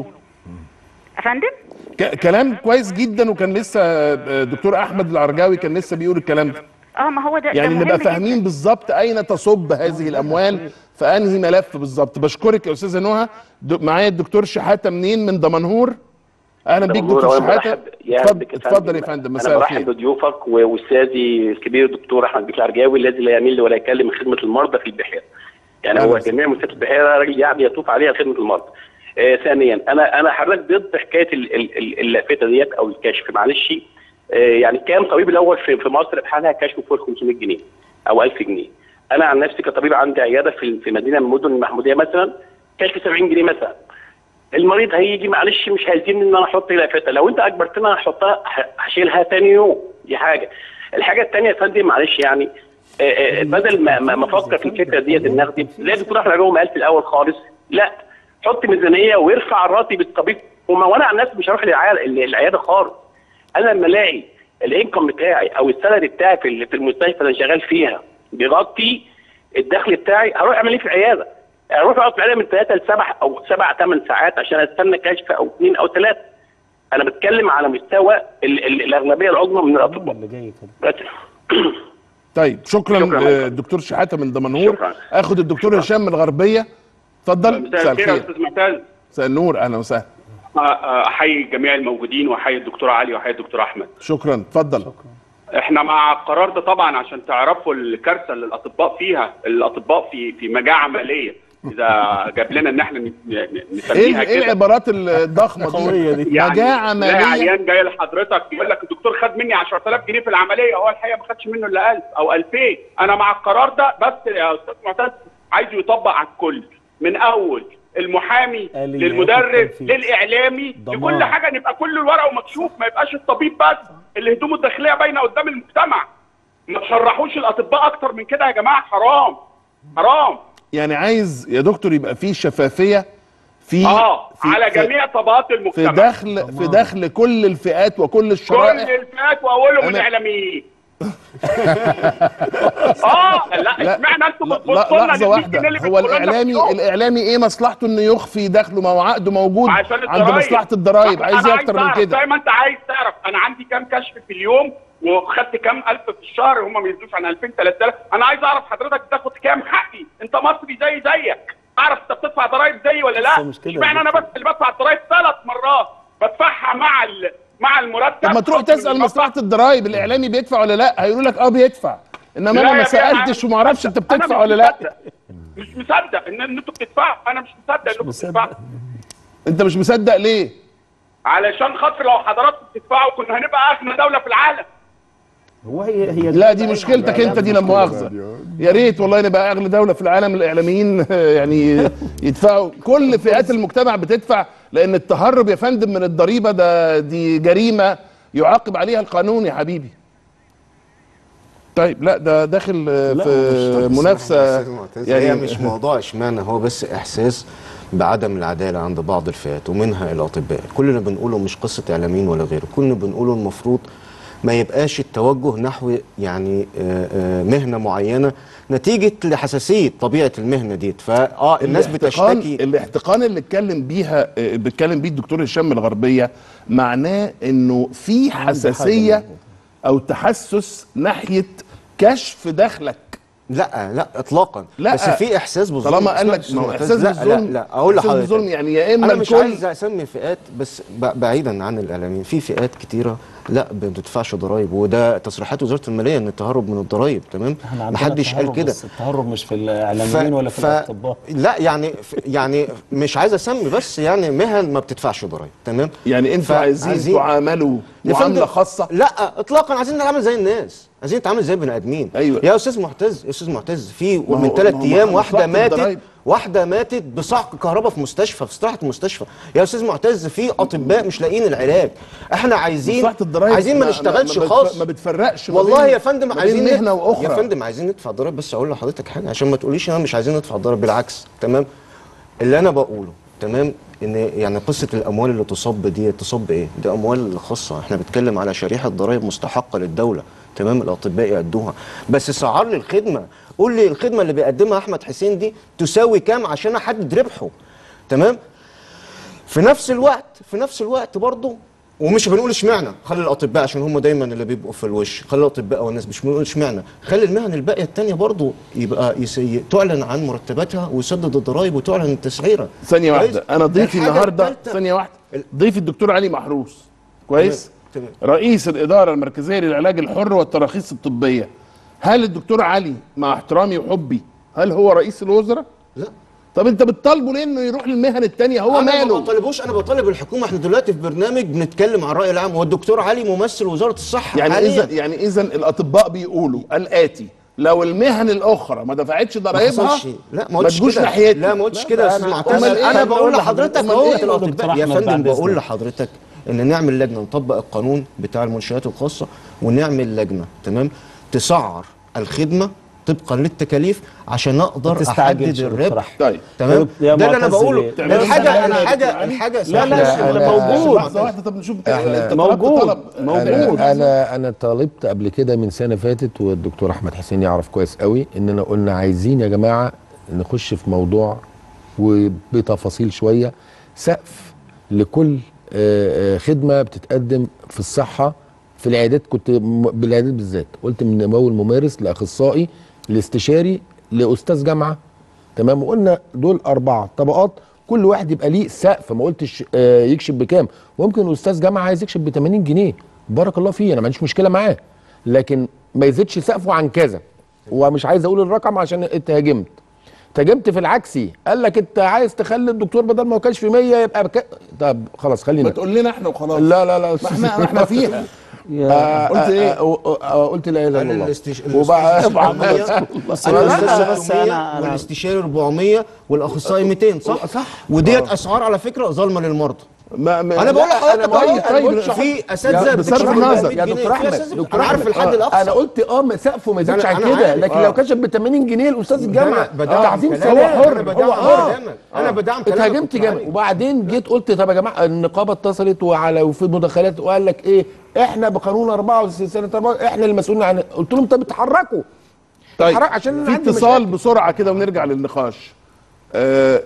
افندم ك- كلام كويس جدا وكان لسه آه، دكتور احمد العرجاوي كان لسه بيقول الكلام ده اه ما هو ده ده يعني مهم نبقى جداً. فاهمين بالظبط اين تصب هذه الاموال في انهي ملف بالظبط بشكرك يا استاذه نهى د- معايا الدكتور شحاته منين من دمنهور اهلا بيك دكتور دكتور أنا شحاته برحب- يا اتفضل بك يا اتفضل يا فندم مساء انا برحب الخير بضيوفك و- واستاذي الكبير الدكتور احمد بيك العرجاوي الذي لا يميل ولا يكلم خدمه المرضى في البحيره. يعني أهلا هو وسهلا. جميع مستشفيات البحيره راجل يعني يطوف عليها خدمه المرضى. آه ثانيا انا انا حضرتك ضد حكايه ال- ال- ال- اللافته ديت او الكشف معلش آه يعني كام طبيب الاول في في مصر بحالها كشف فوق 500 جنيه او 1000 جنيه. انا عن نفسي كطبيب عندي عياده في في مدينه من مدن المحموديه مثلا كشف 70 جنيه مثلا. المريض هيجي معلش مش هيلزمني ان انا احط لافته لو انت اجبرتني انا احطها ه- هشيلها تاني يوم دي حاجه الحاجه الثانيه يا فندم معلش يعني آه، آه، بدل ما ما ما افكر في الفكره ديت ان اخدم زي الدكتور احمد عجوم قال في الاول خالص لا حط ميزانيه وارفع راتب الطبيب وما وانا عن نفسي مش هروح للعياده العياده خالص انا لما الاقي الانكم بتاعي او السالري بتاعي في ال- في المستشفى اللي أنا شغال فيها بيغطي الدخل بتاعي هروح اعمل ايه في العياده؟ اروح اقعد في العياده من ثلاثه لسبع او سبع ثمان ساعات عشان استنى كشف او اثنين او ثلاثه. انا بتكلم على مستوى ال- ال- الاغلبيه العظمى من الاطباء. اللي جاي كده بس طيب شكرا, شكراً. آه، الدكتور شحاته من دمنهور شكراً. اخد الدكتور هشام من الغربيه اتفضل مساء مساء الخير يا الخير استاذ معتز مساء النور اهلا وسهلا آه، آه، احيي جميع الموجودين واحيي الدكتور علي واحيي الدكتور احمد شكرا اتفضل احنا مع القرار ده طبعا عشان تعرفوا الكارثه اللي الاطباء فيها الاطباء في في مجاعه عمليه اذا جاب لنا ان احنا ن- ن- ايه نسميها ايه كده العبارات الضخمه القوية دي دي. مجاعه تلاقي عمليه عيان جاي لحضرتك يقول لك الدكتور خد مني 10000 جنيه في العمليه هو الحقيقه ما خدش منه الا 1000 او 2000 انا مع القرار ده بس يا استاذ معتز عايزه يطبق على الكل من اول المحامي آليات للمدرب التنفيذ. للاعلامي ضمان. لكل حاجه نبقى كل الورق مكشوف ما يبقاش الطبيب بس اللي هدومه الداخليه باينه قدام المجتمع ما تشرحوش الاطباء اكتر من كده يا جماعه حرام حرام يعني عايز يا دكتور يبقى في شفافيه في اه في على في- جميع طبقات في المجتمع دخل في دخل كل الفئات وكل كل الشرائح الفئات واولهم أنا- الاعلاميين اه لا لا اشمعنى انتوا لا, بتبصوا لا لنا لحظه لل 100 واحده جنيه اللي هو بتقولوا لنا في الاعلامي اليوم؟ الاعلامي ايه مصلحته انه يخفي دخله ما هو عقده موجود عشان عند الضرايب. مصلحه الضرايب عايز أنا ايه اكتر من أعرف، كده زي ما انت عايز تعرف انا عندي كام كشف في اليوم وخدت كام الف في الشهر هم ما يزيدوش عن 2000 3000 انا عايز اعرف حضرتك بتاخد كام حقي انت مصري زي زيك اعرف انت بتدفع ضرايب زي ولا لا بس مش كده يا اشمعنى انا دكتور. بس اللي بدفع الضرايب ثلاث مرات بدفعها مع ال... مع المرتب طب ما تروح خصم من تسال المبلغ. مصلحه الضرايب الاعلامي بيدفع ولا لا هيقولوا لك اه بيدفع انما لا انا يا ما بيه، سالتش أنا وما اعرفش انت أنا بتدفع مش ولا لا مصدق. مش مصدق ان ان انتوا بتدفعوا انا مش مصدق انكم مصدق. بتدفعوا انت مش مصدق ليه علشان خاطر لو حضراتكم بتدفعوا كنا هنبقى اغنى دوله في العالم هو هي هي لا دي مشكلتك انت دي لا مؤاخذه يا ريت والله نبقى اغلى دوله في العالم الاعلاميين يعني يدفعوا كل فئات المجتمع بتدفع لان التهرب يا فندم من الضريبه ده دي جريمه يعاقب عليها القانون يا حبيبي طيب لا ده داخل آه، في منافسه يعني هي يعني مش موضوع اشمعنى هو بس احساس بعدم العداله عند بعض الفئات ومنها الاطباء كل اللي بنقوله مش قصه اعلاميين ولا غيره كل اللي بنقوله المفروض ما يبقاش التوجه نحو يعني آه، آه، مهنه معينه نتيجه لحساسيه طبيعه المهنه ديت فاه الناس الاحتقان- بتشتكي الاحتقان اللي اتكلم بيها آه، بيتكلم بيه الدكتور هشام الغربيه معناه انه في حساسيه او تحسس ناحيه كشف دخلك لا لا اطلاقا لا. بس في احساس بالظلم طالما قال لك أستاذ ما هو معتز، احساس لا بالظلم لا لا اقول احساس لحضرتك بالظلم يعني يا اما انا مش الكل عايز اسمي فئات بس ب- بعيدا عن الاعلاميين في فئات كتيره لا ما بتدفعش ضرائب وده تصريحات وزاره الماليه ان التهرب من الضرائب تمام احنا عندنا محدش قال التهرب، كده بس التهرب مش في الاعلاميين ولا في الاطباء لا يعني ف- يعني مش عايز اسمي بس يعني مهن ما بتدفعش ضرائب تمام يعني انتوا عايزين تعاملوا يا معامله فندم، خاصه لا اطلاقا عايزين نتعامل زي الناس عايزين نتعامل زي بني ادمين أيوة. يا استاذ معتز يا استاذ معتز في ما من هو- ثلاث ما هو ايام مصلحة واحده ماتت الضرايب. واحده ماتت بصعق كهرباء في مستشفى في استراحه المستشفى يا استاذ معتز في اطباء مش لاقيين العلاج احنا عايزين مصلحه الضرايب عايزين ما نشتغلش ما بتف- خالص ما بتفرقش ما والله بين- يا فندم ما بين عايزين مهنه ندفع- واخرى يا فندم عايزين ندفع ضرائب بس اقول لحضرتك حاجه عشان ما تقوليش انا مش عايزين ندفع ضرائب بالعكس تمام اللي انا بقوله تمام ان يعني قصه الاموال اللي تصب دي تصب ايه دي اموال خاصه احنا بنتكلم على شريحه ضرائب مستحقه للدوله تمام الاطباء يأدوها بس سعر لي الخدمه قول لي الخدمه اللي بيقدمها احمد حسين دي تساوي كام عشان احدد ربحه تمام في نفس الوقت في نفس الوقت برضه ومش بنقول اشمعنى خلي الاطباء عشان هم دايما اللي بيبقوا في الوش خلي الاطباء والناس مش بنقول اشمعنى خلي المهن الباقيه التانية برضه يبقى يسي... تعلن عن مرتباتها ويسدد الضرائب وتعلن التسعيره ثانيه كويس؟ واحده انا ضيفي الحاجة النهارده التالتة- ثانيه واحده ال- ضيفي الدكتور علي محروس كويس تمام. رئيس الاداره المركزيه للعلاج الحر والتراخيص الطبيه هل الدكتور علي مع احترامي وحبي هل هو رئيس الوزراء لا طب انت بتطالبه ليه انه يروح للمهن التانية هو انا ما ماله بطالبوش انا بطالب الحكومه احنا دلوقتي في برنامج بنتكلم عن الراي العام والدكتور علي ممثل وزاره الصحه يعني حالياً. اذا يعني اذا الاطباء بيقولوا الاتي لو المهن الاخرى ما دفعتش ما ضرائبها حصلش لا ما ما قلتش تجوش كده ناحيتي لا ما قلتش لا، كده يا لا، استاذ أنا- معتز أمال إيه؟ انا أمال بقول إيه؟ لحضرتك أمال اهو إيه؟ دكتور الاطباء يا أحمد فندم بعد بقول إذنك. لحضرتك ان نعمل لجنه نطبق القانون بتاع المنشات الخاصه ونعمل لجنه تمام تسعر الخدمه طبقا للتكاليف عشان اقدر ما تستعجلش احدد يا دكتور الربح أحمد. طيب تمام يا ده اللي انا معتز بقوله ليه؟ تعمل الحاجه لجنة يا الحاجه دكتور علي؟ الحاجه لا لا إحنا- لا أنا- موجود لحظه واحده طب نشوف إحنا- انت طلبت موجود. طلب موجود. انا انا انا طالبت قبل كده من سنه فاتت والدكتور احمد حسين يعرف كويس قوي اننا قلنا عايزين يا جماعه نخش في موضوع وبتفاصيل شويه سقف لكل آه، آه، خدمه بتتقدم في الصحه في العيادات كنت م- بالعيادات بالذات قلت من اول ممارس لاخصائي لاستشاري لاستاذ جامعه تمام وقلنا دول اربعه طبقات كل واحد يبقى ليه سقف ما قلتش آه، يكشف بكام ممكن استاذ جامعه عايز يكشف ب 80 جنيه بارك الله فيه انا ما عنديش مشكله معاه لكن ما يزيدش سقفه عن كذا ومش عايز اقول الرقم عشان اتهاجمت تهاجمت في العكسي قال لك انت عايز تخلي الدكتور بدل ما هو كانش في 100 يبقى بك... طب خلاص ما خلينا تقول لنا احنا وخلاص لا لا لا ما احنا ما احنا فيها آه، قلت آه، إيه؟ آه، آه، آه، قلت لا اله الا انا الله الاستش... وبقى بس انا لا، الاستاذ لا، بس 600 أنا- أنا- والاستشاري 400 والاخصائي 200 صح؟ صح. وديت اسعار على فكره ظالمه للمرضى ما ما انا بقول لا، لحضرتك أنا بقول- أهو، طيب، في طيب. اساتذه يا- بصرف بتكشف النظر. 100 يا جنيه، دكتور في احمد أساتذة- دكتور انا عارف أحمد، الحد آه، الاقصى انا قلت اه ما سقفه ما يزيدش أنا- عن أنا كده عارف، لكن آه. لو كشف ب 80 جنيه الاستاذ الجامعه أنا بدعم تعظيم كلامك، سلام أنا بدعم هو اه كلامك، أنا بدعم كلامك اتهاجمت دكتور جامد علي. وبعدين جيت قلت طب يا جماعه النقابه اتصلت وعلى وفي مداخلات وقال لك ايه احنا بقانون 4 سنه 4 احنا المسؤولين عن قلت لهم طب اتحركوا طيب اتحرك عشان أنا في عندي اتصال مشاكل. بسرعه كده ونرجع للنقاش آه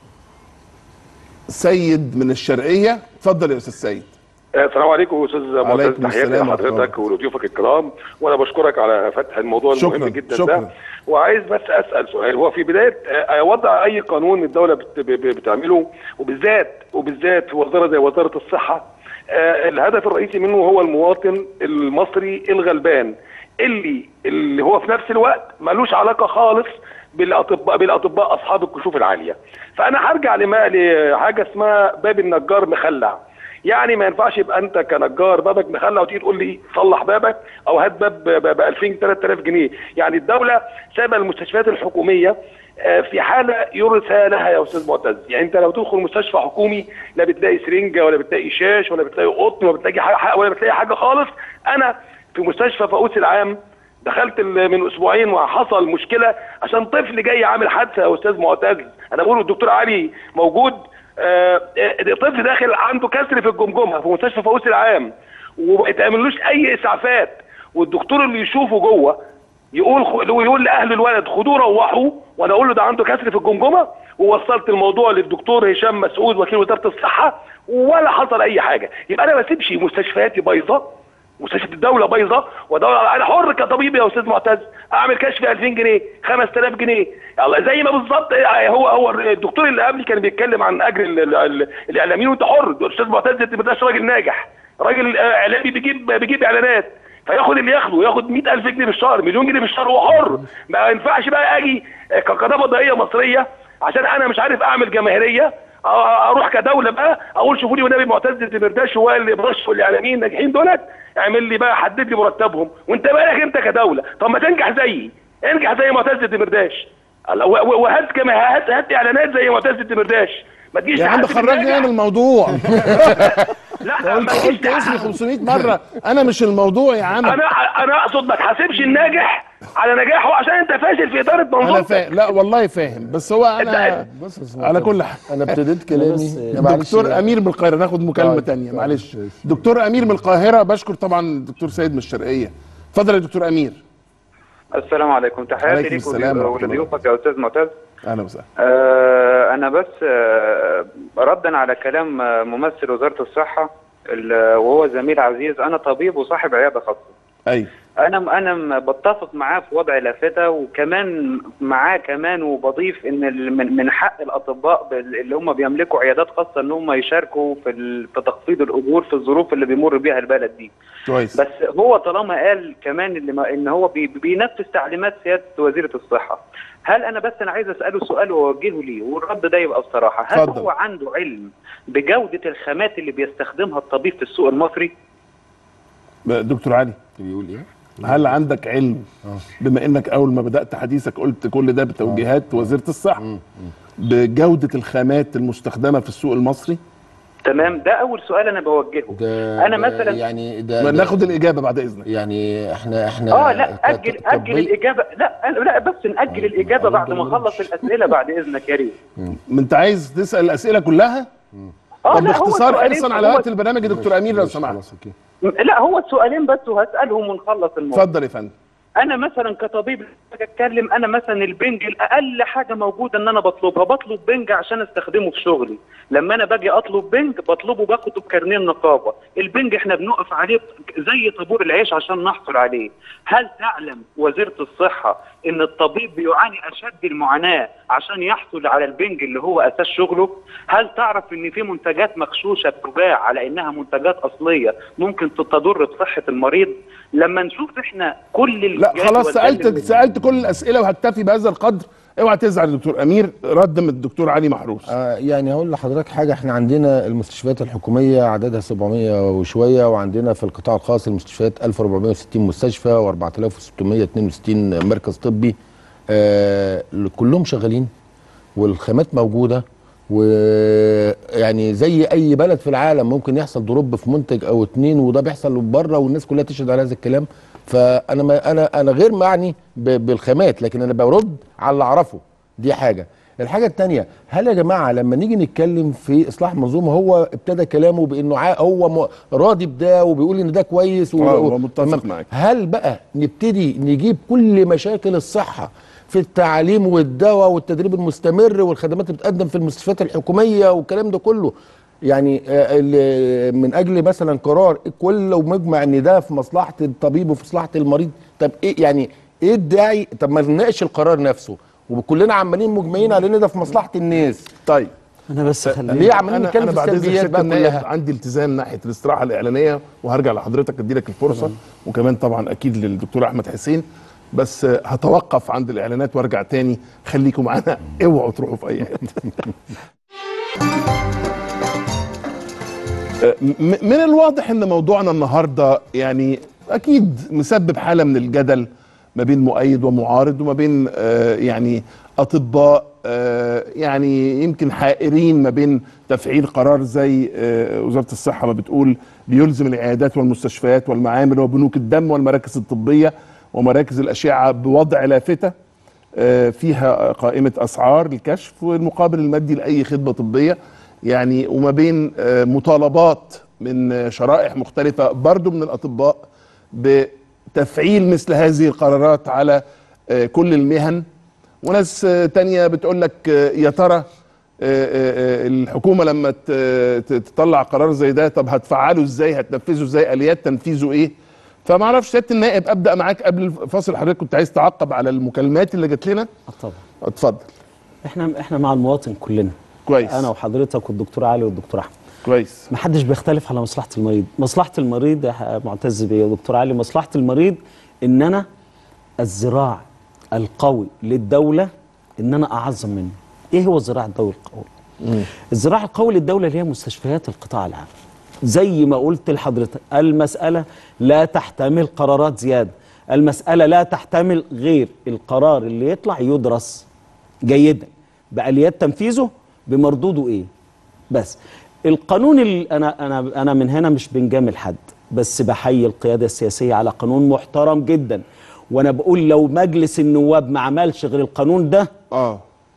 سيد من الشرقيه اتفضل يا استاذ سيد السلام عليكم استاذ معتز عليكم تحياتي السلام لحضرتك ورحمة الله. ولضيوفك الكرام وانا بشكرك على فتح الموضوع شكراً، المهم جدا شكراً. ده وعايز بس اسال سؤال هو في بدايه آه، وضع اي قانون الدوله بت- ب- ب- بتعمله وبالذات وبالذات في وزاره زي وزاره الصحه آه، الهدف الرئيسي منه هو المواطن المصري الغلبان اللي اللي هو في نفس الوقت ملوش علاقه خالص بالاطباء بالاطباء اصحاب الكشوف العاليه فانا هرجع لما لحاجه اسمها باب النجار مخلع يعني ما ينفعش يبقى انت كنجار بابك مخلع وتيجي تقول لي صلح بابك او هات باب ب 2000 3000 جنيه يعني الدوله سايبه المستشفيات الحكوميه آه، في حاله يرثى لها يا استاذ معتز يعني انت لو تدخل مستشفى حكومي لا بتلاقي سرنجه ولا بتلاقي شاش ولا بتلاقي قطن ولا بتلاقي حاجه ولا بتلاقي حاجه خالص انا في مستشفى فاقوس العام دخلت ال- من اسبوعين وحصل مشكله عشان طفل جاي عامل حادثه يا استاذ معتز انا بقول الدكتور علي موجود آه، آه، طفل داخل عنده كسر في الجمجمه في مستشفى فؤوس العام وما يتعملوش اي اسعافات والدكتور اللي يشوفه جوه يقول خ... يقول لاهل الولد خدوه روحوا وانا اقول له ده عنده كسر في الجمجمه ووصلت الموضوع للدكتور هشام مسعود وكيل وزاره الصحه ولا حصل اي حاجه يبقى انا ما اسيبش مستشفياتي بايظه مستشفى الدوله بايظه وادور على انا حر كطبيب يا استاذ معتز اعمل كشف 2000 جنيه 5000 جنيه يلا زي ما بالظبط هو هو الدكتور اللي قبلي كان بيتكلم عن اجر ال- ال- ال- الاعلاميين وانت حر الاستاذ معتز انت ما تبقاش راجل ناجح راجل آه، اعلامي بيجيب بيجيب اعلانات فياخد اللي ياخده ياخد 100000 جنيه في الشهر مليون جنيه في الشهر هو حر ما ينفعش بقى اجي آه، كقناه فضائيه مصريه عشان انا مش عارف اعمل جماهيريه آه، اروح كدوله بقى اقول شوفوا لي والنبي معتز الدمرداش هو اللي برشوا الاعلاميين الناجحين دولت اعمل لي بقى حدد لي مرتبهم وانت مالك انت كدوله طب ما تنجح زيي انجح زي معتز الدمرداش الله، و- و- وهات كما هات هات اعلانات زي معتز الدمرداش ما تجيش يا عم تحاسب خرجني الناجح. انا من الموضوع لا قلت ما تجيش قلت اسمي 500 مره انا مش الموضوع يا عم انا انا اقصد ما تحاسبش الناجح على نجاحه عشان انت فاشل في اداره انا منظومتك فاهم لا والله فاهم بس هو انا بص يا أستاذ على معتز، كل حال انا ابتديت كلامي يا معلش دكتور بقى. امير من القاهره ناخد مكالمه طيب، تانية طيب، معلش ماشي. دكتور امير من القاهره بشكر طبعا دكتور سيد من الشرقيه اتفضل يا دكتور امير السلام عليكم تحياتي عليكم ليك السلام ورحمة الله. ولضيوفك يا استاذ معتز اهلا وسهلا آه انا بس آه ردا على كلام آه، ممثل وزاره الصحه ال- وهو زميل عزيز انا طبيب وصاحب عياده خاصه ايوه انا انا م- بتفق معاه في وضع لافته وكمان معاه كمان وبضيف ان ال- من من حق الاطباء بال- اللي هم بيملكوا عيادات خاصه ان هم يشاركوا في ال- في تخفيض الاجور في الظروف اللي بيمر بيها البلد دي كويس بس هو طالما قال كمان اللي ما ان هو بي بينفذ تعليمات سياده وزيره الصحه هل انا بس انا عايز اساله سؤال واوجهه ليه والرد ده يبقى بصراحه هل اتفضل. هو عنده علم بجوده الخامات اللي بيستخدمها الطبيب في السوق المصري دكتور علي بيقول ايه؟ هل عندك علم بما انك اول ما بدات حديثك قلت كل ده بتوجيهات وزيره الصحه بجوده الخامات المستخدمه في السوق المصري تمام ده اول سؤال انا بوجهه ده انا ده مثلا يعني ده ما ده- ناخد الاجابه بعد اذنك يعني احنا احنا اه لا ك- اجل ك- اجل طبي- الاجابه لا لا بس ناجل الاجابه بعد ما اخلص الاسئله بعد اذنك يا ريت ما انت عايز تسال الاسئله كلها اه طب لا هو باختصار سؤالين- حرصا على هو- وقت البرنامج يا دكتور امير لو ماشي، سمحت خلاص اوكي لا هو سؤالين بس وهسالهم ونخلص الموضوع اتفضل يا فندم انا مثلا كطبيب لما باجي اتكلم انا مثلا البنج الاقل حاجه موجوده ان انا بطلبها بطلب بنج عشان استخدمه في شغلي لما انا باجي اطلب بنج بطلبه باخده بكارنيه النقابه البنج احنا بنقف عليه زي طابور العيش عشان نحصل عليه هل تعلم وزيره الصحه ان الطبيب بيعاني اشد المعاناه عشان يحصل على البنج اللي هو اساس شغله هل تعرف ان في منتجات مغشوشه بتباع على انها منتجات اصليه ممكن تضر بصحه المريض لما نشوف احنا كل لا الجدول خلاص ده سالت اللي- سالت كل الاسئله وهكتفي بهذا القدر اوعى تزعل يا دكتور امير رد من الدكتور علي محروس آه يعني هقول لحضرتك حاجه احنا عندنا المستشفيات الحكوميه عددها 700 وشويه وعندنا في القطاع الخاص المستشفيات 1460 مستشفى و4662 مركز طبي آه كلهم شغالين والخامات موجوده ويعني زي اي بلد في العالم ممكن يحصل دروب في منتج او اتنين وده بيحصل بره والناس كلها تشهد على هذا الكلام فانا ما انا انا غير معني ب- بالخامات لكن انا برد على اللي اعرفه دي حاجه الحاجه الثانيه هل يا جماعه لما نيجي نتكلم في اصلاح منظومه هو ابتدى كلامه بانه عا- هو م- راضي بده وبيقول ان ده كويس و- آه، و- هو متفق تمام. معاك. هل بقى نبتدي نجيب كل مشاكل الصحه في التعليم والدواء والتدريب المستمر والخدمات اللي بتقدم في المستشفيات الحكوميه والكلام ده كله يعني آه، ال- من اجل مثلا قرار كله مجمع ان ده في مصلحه الطبيب وفي مصلحه المريض طب ايه يعني ايه الداعي طب ما نناقش القرار نفسه وكلنا عمالين مجمعين على ان ده في مصلحه الناس طيب انا بس خليني ليه عمالين انا نتكلم انا في بعد اذن السلبيات سياده بقى النائب كلها عندي التزام ناحيه الاستراحه الاعلانيه وهرجع لحضرتك ادي لك الفرصه وكمان طبعا اكيد للدكتور احمد حسين بس آه، هتوقف عند الاعلانات وارجع تاني خليكم معانا اوعوا تروحوا في اي حته آه، م- من الواضح ان موضوعنا النهارده يعني اكيد مسبب حاله من الجدل ما بين مؤيد ومعارض وما بين آه، يعني اطباء آه، يعني يمكن حائرين ما بين تفعيل قرار زي آه، وزاره الصحه ما بتقول بيلزم العيادات والمستشفيات والمعامل وبنوك الدم والمراكز الطبيه ومراكز الاشعه بوضع لافته آه، فيها قائمه اسعار الكشف والمقابل المادي لاي خدمه طبيه يعني وما بين آه، مطالبات من آه، شرائح مختلفه برضو من الاطباء بتفعيل مثل هذه القرارات على آه، كل المهن وناس آه، تانية بتقول لك آه، يا ترى آه، آه، آه، الحكومه لما ت- ت- تطلع قرار زي ده طب هتفعله ازاي هتنفذه ازاي اليات تنفيذه ايه فما اعرفش سياده النائب ابدا معاك قبل الفاصل حضرتك كنت عايز تعقب على المكالمات اللي جات لنا آه طبعا اتفضل احنا احنا مع المواطن كلنا كويس انا وحضرتك والدكتور علي والدكتور احمد كويس ما حدش بيختلف على مصلحه المريض مصلحه المريض يا معتز بيه ودكتور علي مصلحه المريض ان انا الذراع القوي للدوله ان انا اعظم منه ايه هو الذراع الدولي القوي الذراع القوي للدوله اللي هي مستشفيات القطاع العام زي ما قلت لحضرتك المساله لا تحتمل قرارات زياده المساله لا تحتمل غير القرار اللي يطلع يدرس جيدا باليات تنفيذه بمردوده ايه بس القانون اللي انا انا انا من هنا مش بنجامل حد بس بحيي القياده السياسيه على قانون محترم جدا وانا بقول لو مجلس النواب ما عملش غير القانون ده اه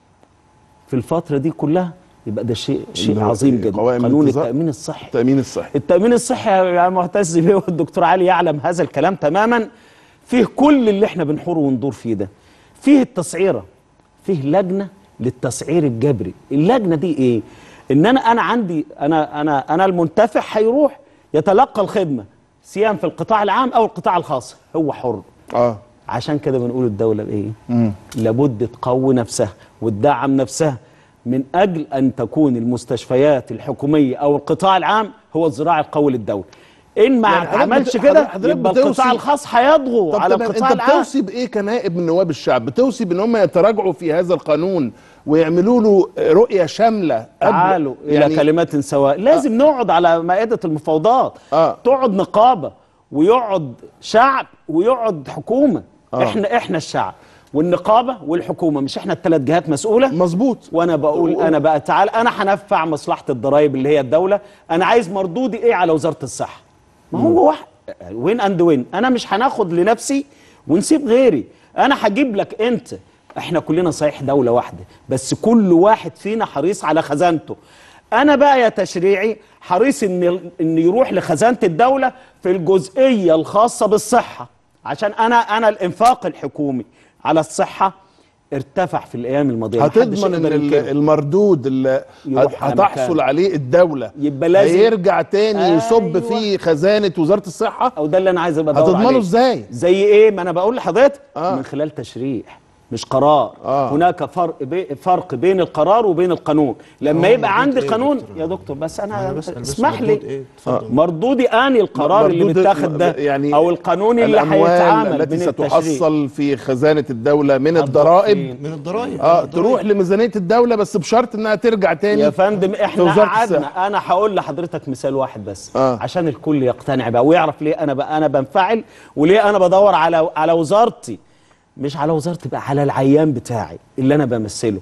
في الفتره دي كلها يبقى ده شيء شيء اللي هو عظيم جدا قوائم قانون الانتظار. التامين الصحي التامين الصحي التأمين الصحي يا معتز بيه والدكتور علي يعلم هذا الكلام تماما فيه كل اللي احنا بنحور وندور فيه ده فيه التسعيرة فيه لجنة للتسعير الجبري اللجنة دي ايه ان انا انا عندي انا انا انا المنتفع هيروح يتلقى الخدمة سواء في القطاع العام او القطاع الخاص هو حر اه عشان كده بنقول الدولة بإيه؟ لابد تقوي نفسها وتدعم نفسها من أجل أن تكون المستشفيات الحكومية أو القطاع العام هو الذراع القوي للدولة إن ما يعني حضرتك اتعملش بت- كده حضرتك يبقى بتوصي- القطاع الخاص هيضغو طب على تمام القطاع انت العام بتوصي بايه كنائب من نواب الشعب بتوصي بان هم يتراجعوا في هذا القانون ويعملوا له رؤيه شامله قبل- تعالوا إلى كلمات سواء لازم نقعد على مائدة المفاوضات آه. تقعد نقابة ويقعد شعب ويقعد حكومة آه. احنا احنا الشعب والنقابة والحكومة مش احنا الثلاث جهات مسؤولة مظبوط وانا بقول انا بقى تعال انا هنفع مصلحه الضرايب اللي هي الدوله انا عايز مردودي ايه على وزاره الصحه ما هو واحد وين اند وين انا مش هناخد لنفسي ونسيب غيري انا هجيب لك انت احنا كلنا صحيح دوله واحده بس كل واحد فينا حريص على خزانته انا بقى يا تشريعي حريص ان ان يروح لخزانه الدوله في الجزئيه الخاصه بالصحه عشان انا انا الانفاق الحكومي على الصحه ارتفع في الايام الماضيه محدش هتضمن ان يقدر ال- ينكره. المردود اللي يروح على هتحصل مكان. عليه الدوله يبقى لازم- هيرجع تاني يصب أيوة. في خزانه وزاره الصحه او ده اللي انا عايز ابقى ادور هتضمنه عليه. ازاي؟ زي ايه ما انا بقول لحضرتك آه. من خلال تشريع مش قرار آه. هناك فرق بي فرق بين القرار وبين القانون لما هو يبقى مردود عندي إيه يا قانون دكتور؟ يا دكتور بس انا, أنا بسأل بس اسمح مردود لي إيه؟ اتفضل. مردودي اني القرار اللي مردود- متاخد ده يعني او القانون اللي الاموال هيتعامل التي من التشريع ستحصل في خزانه الدوله من هتروح الضرائب فين؟ من الضرائب اه من الضرائب. تروح لميزانيه الدوله بس بشرط انها ترجع تاني يا فندم في احنا وزارة قعدنا الصحة. انا هقول لحضرتك مثال واحد بس آه. عشان الكل يقتنع بقى ويعرف ليه انا بقى انا بنفعل وليه انا بدور على على وزارتي مش على وزارتي بقى على العيان بتاعي اللي انا بمثله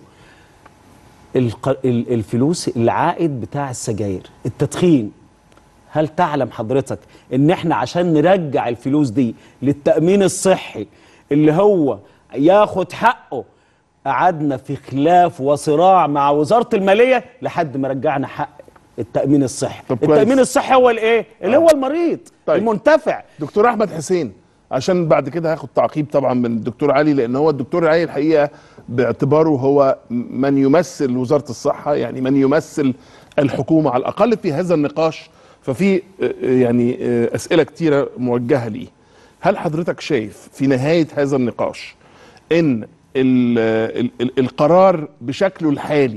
الق... ال- الفلوس العائد بتاع السجاير التدخين هل تعلم حضرتك ان احنا عشان نرجع الفلوس دي للتأمين الصحي اللي هو ياخد حقه قعدنا في خلاف وصراع مع وزارة المالية لحد ما رجعنا حق التأمين الصحي طب كويس. التأمين الصحي هو الايه اللي هو المريض طيب. المنتفع دكتور احمد حسين عشان بعد كده هاخد تعقيب طبعا من الدكتور علي لان هو الدكتور علي الحقيقه باعتباره هو من يمثل وزاره الصحه يعني من يمثل الحكومه على الاقل في هذا النقاش ففي آه، يعني آه، اسئله كتيره موجهه ليه هل حضرتك شايف في نهايه هذا النقاش ان ال ال ال القرار بشكله الحالي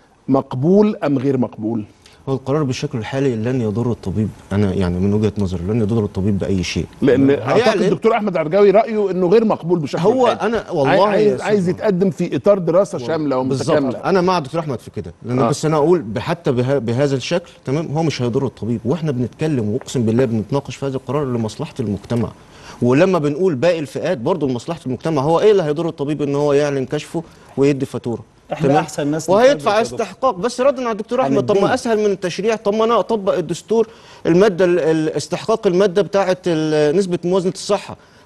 مقبول ام غير مقبول هو القرار بالشكل الحالي لن يضر الطبيب انا يعني من وجهه نظري لن يضر الطبيب باي شيء لان هيعلن- اعتقد الدكتور احمد عرجاوي رايه انه غير مقبول بشكل هو الحالي. أنا والله عايز يا عايز أستاذ يتقدم في اطار دراسه شامله بالظبط ومتكامله انا مع دكتور احمد في كده لان آه. آه. بس انا اقول حتى بها بهذا الشكل تمام هو مش هيضر الطبيب واحنا بنتكلم واقسم بالله بنتناقش في هذا القرار لمصلحه المجتمع ولما بنقول باقي الفئات برضه لمصلحه المجتمع هو ايه اللي هيضر الطبيب ان هو يعلن كشفه ويدي فاتوره إحنا تمام؟ أحسن ناس وهيدفع نتكلم يا دكتور. استحقاق بس ردا على الدكتور احمد طب هنديه. ما اسهل من التشريع طب ما انا اطبق الدستور الماده ال- ال- استحقاق الماده بتاعه ال- نسبه موازنه الصحه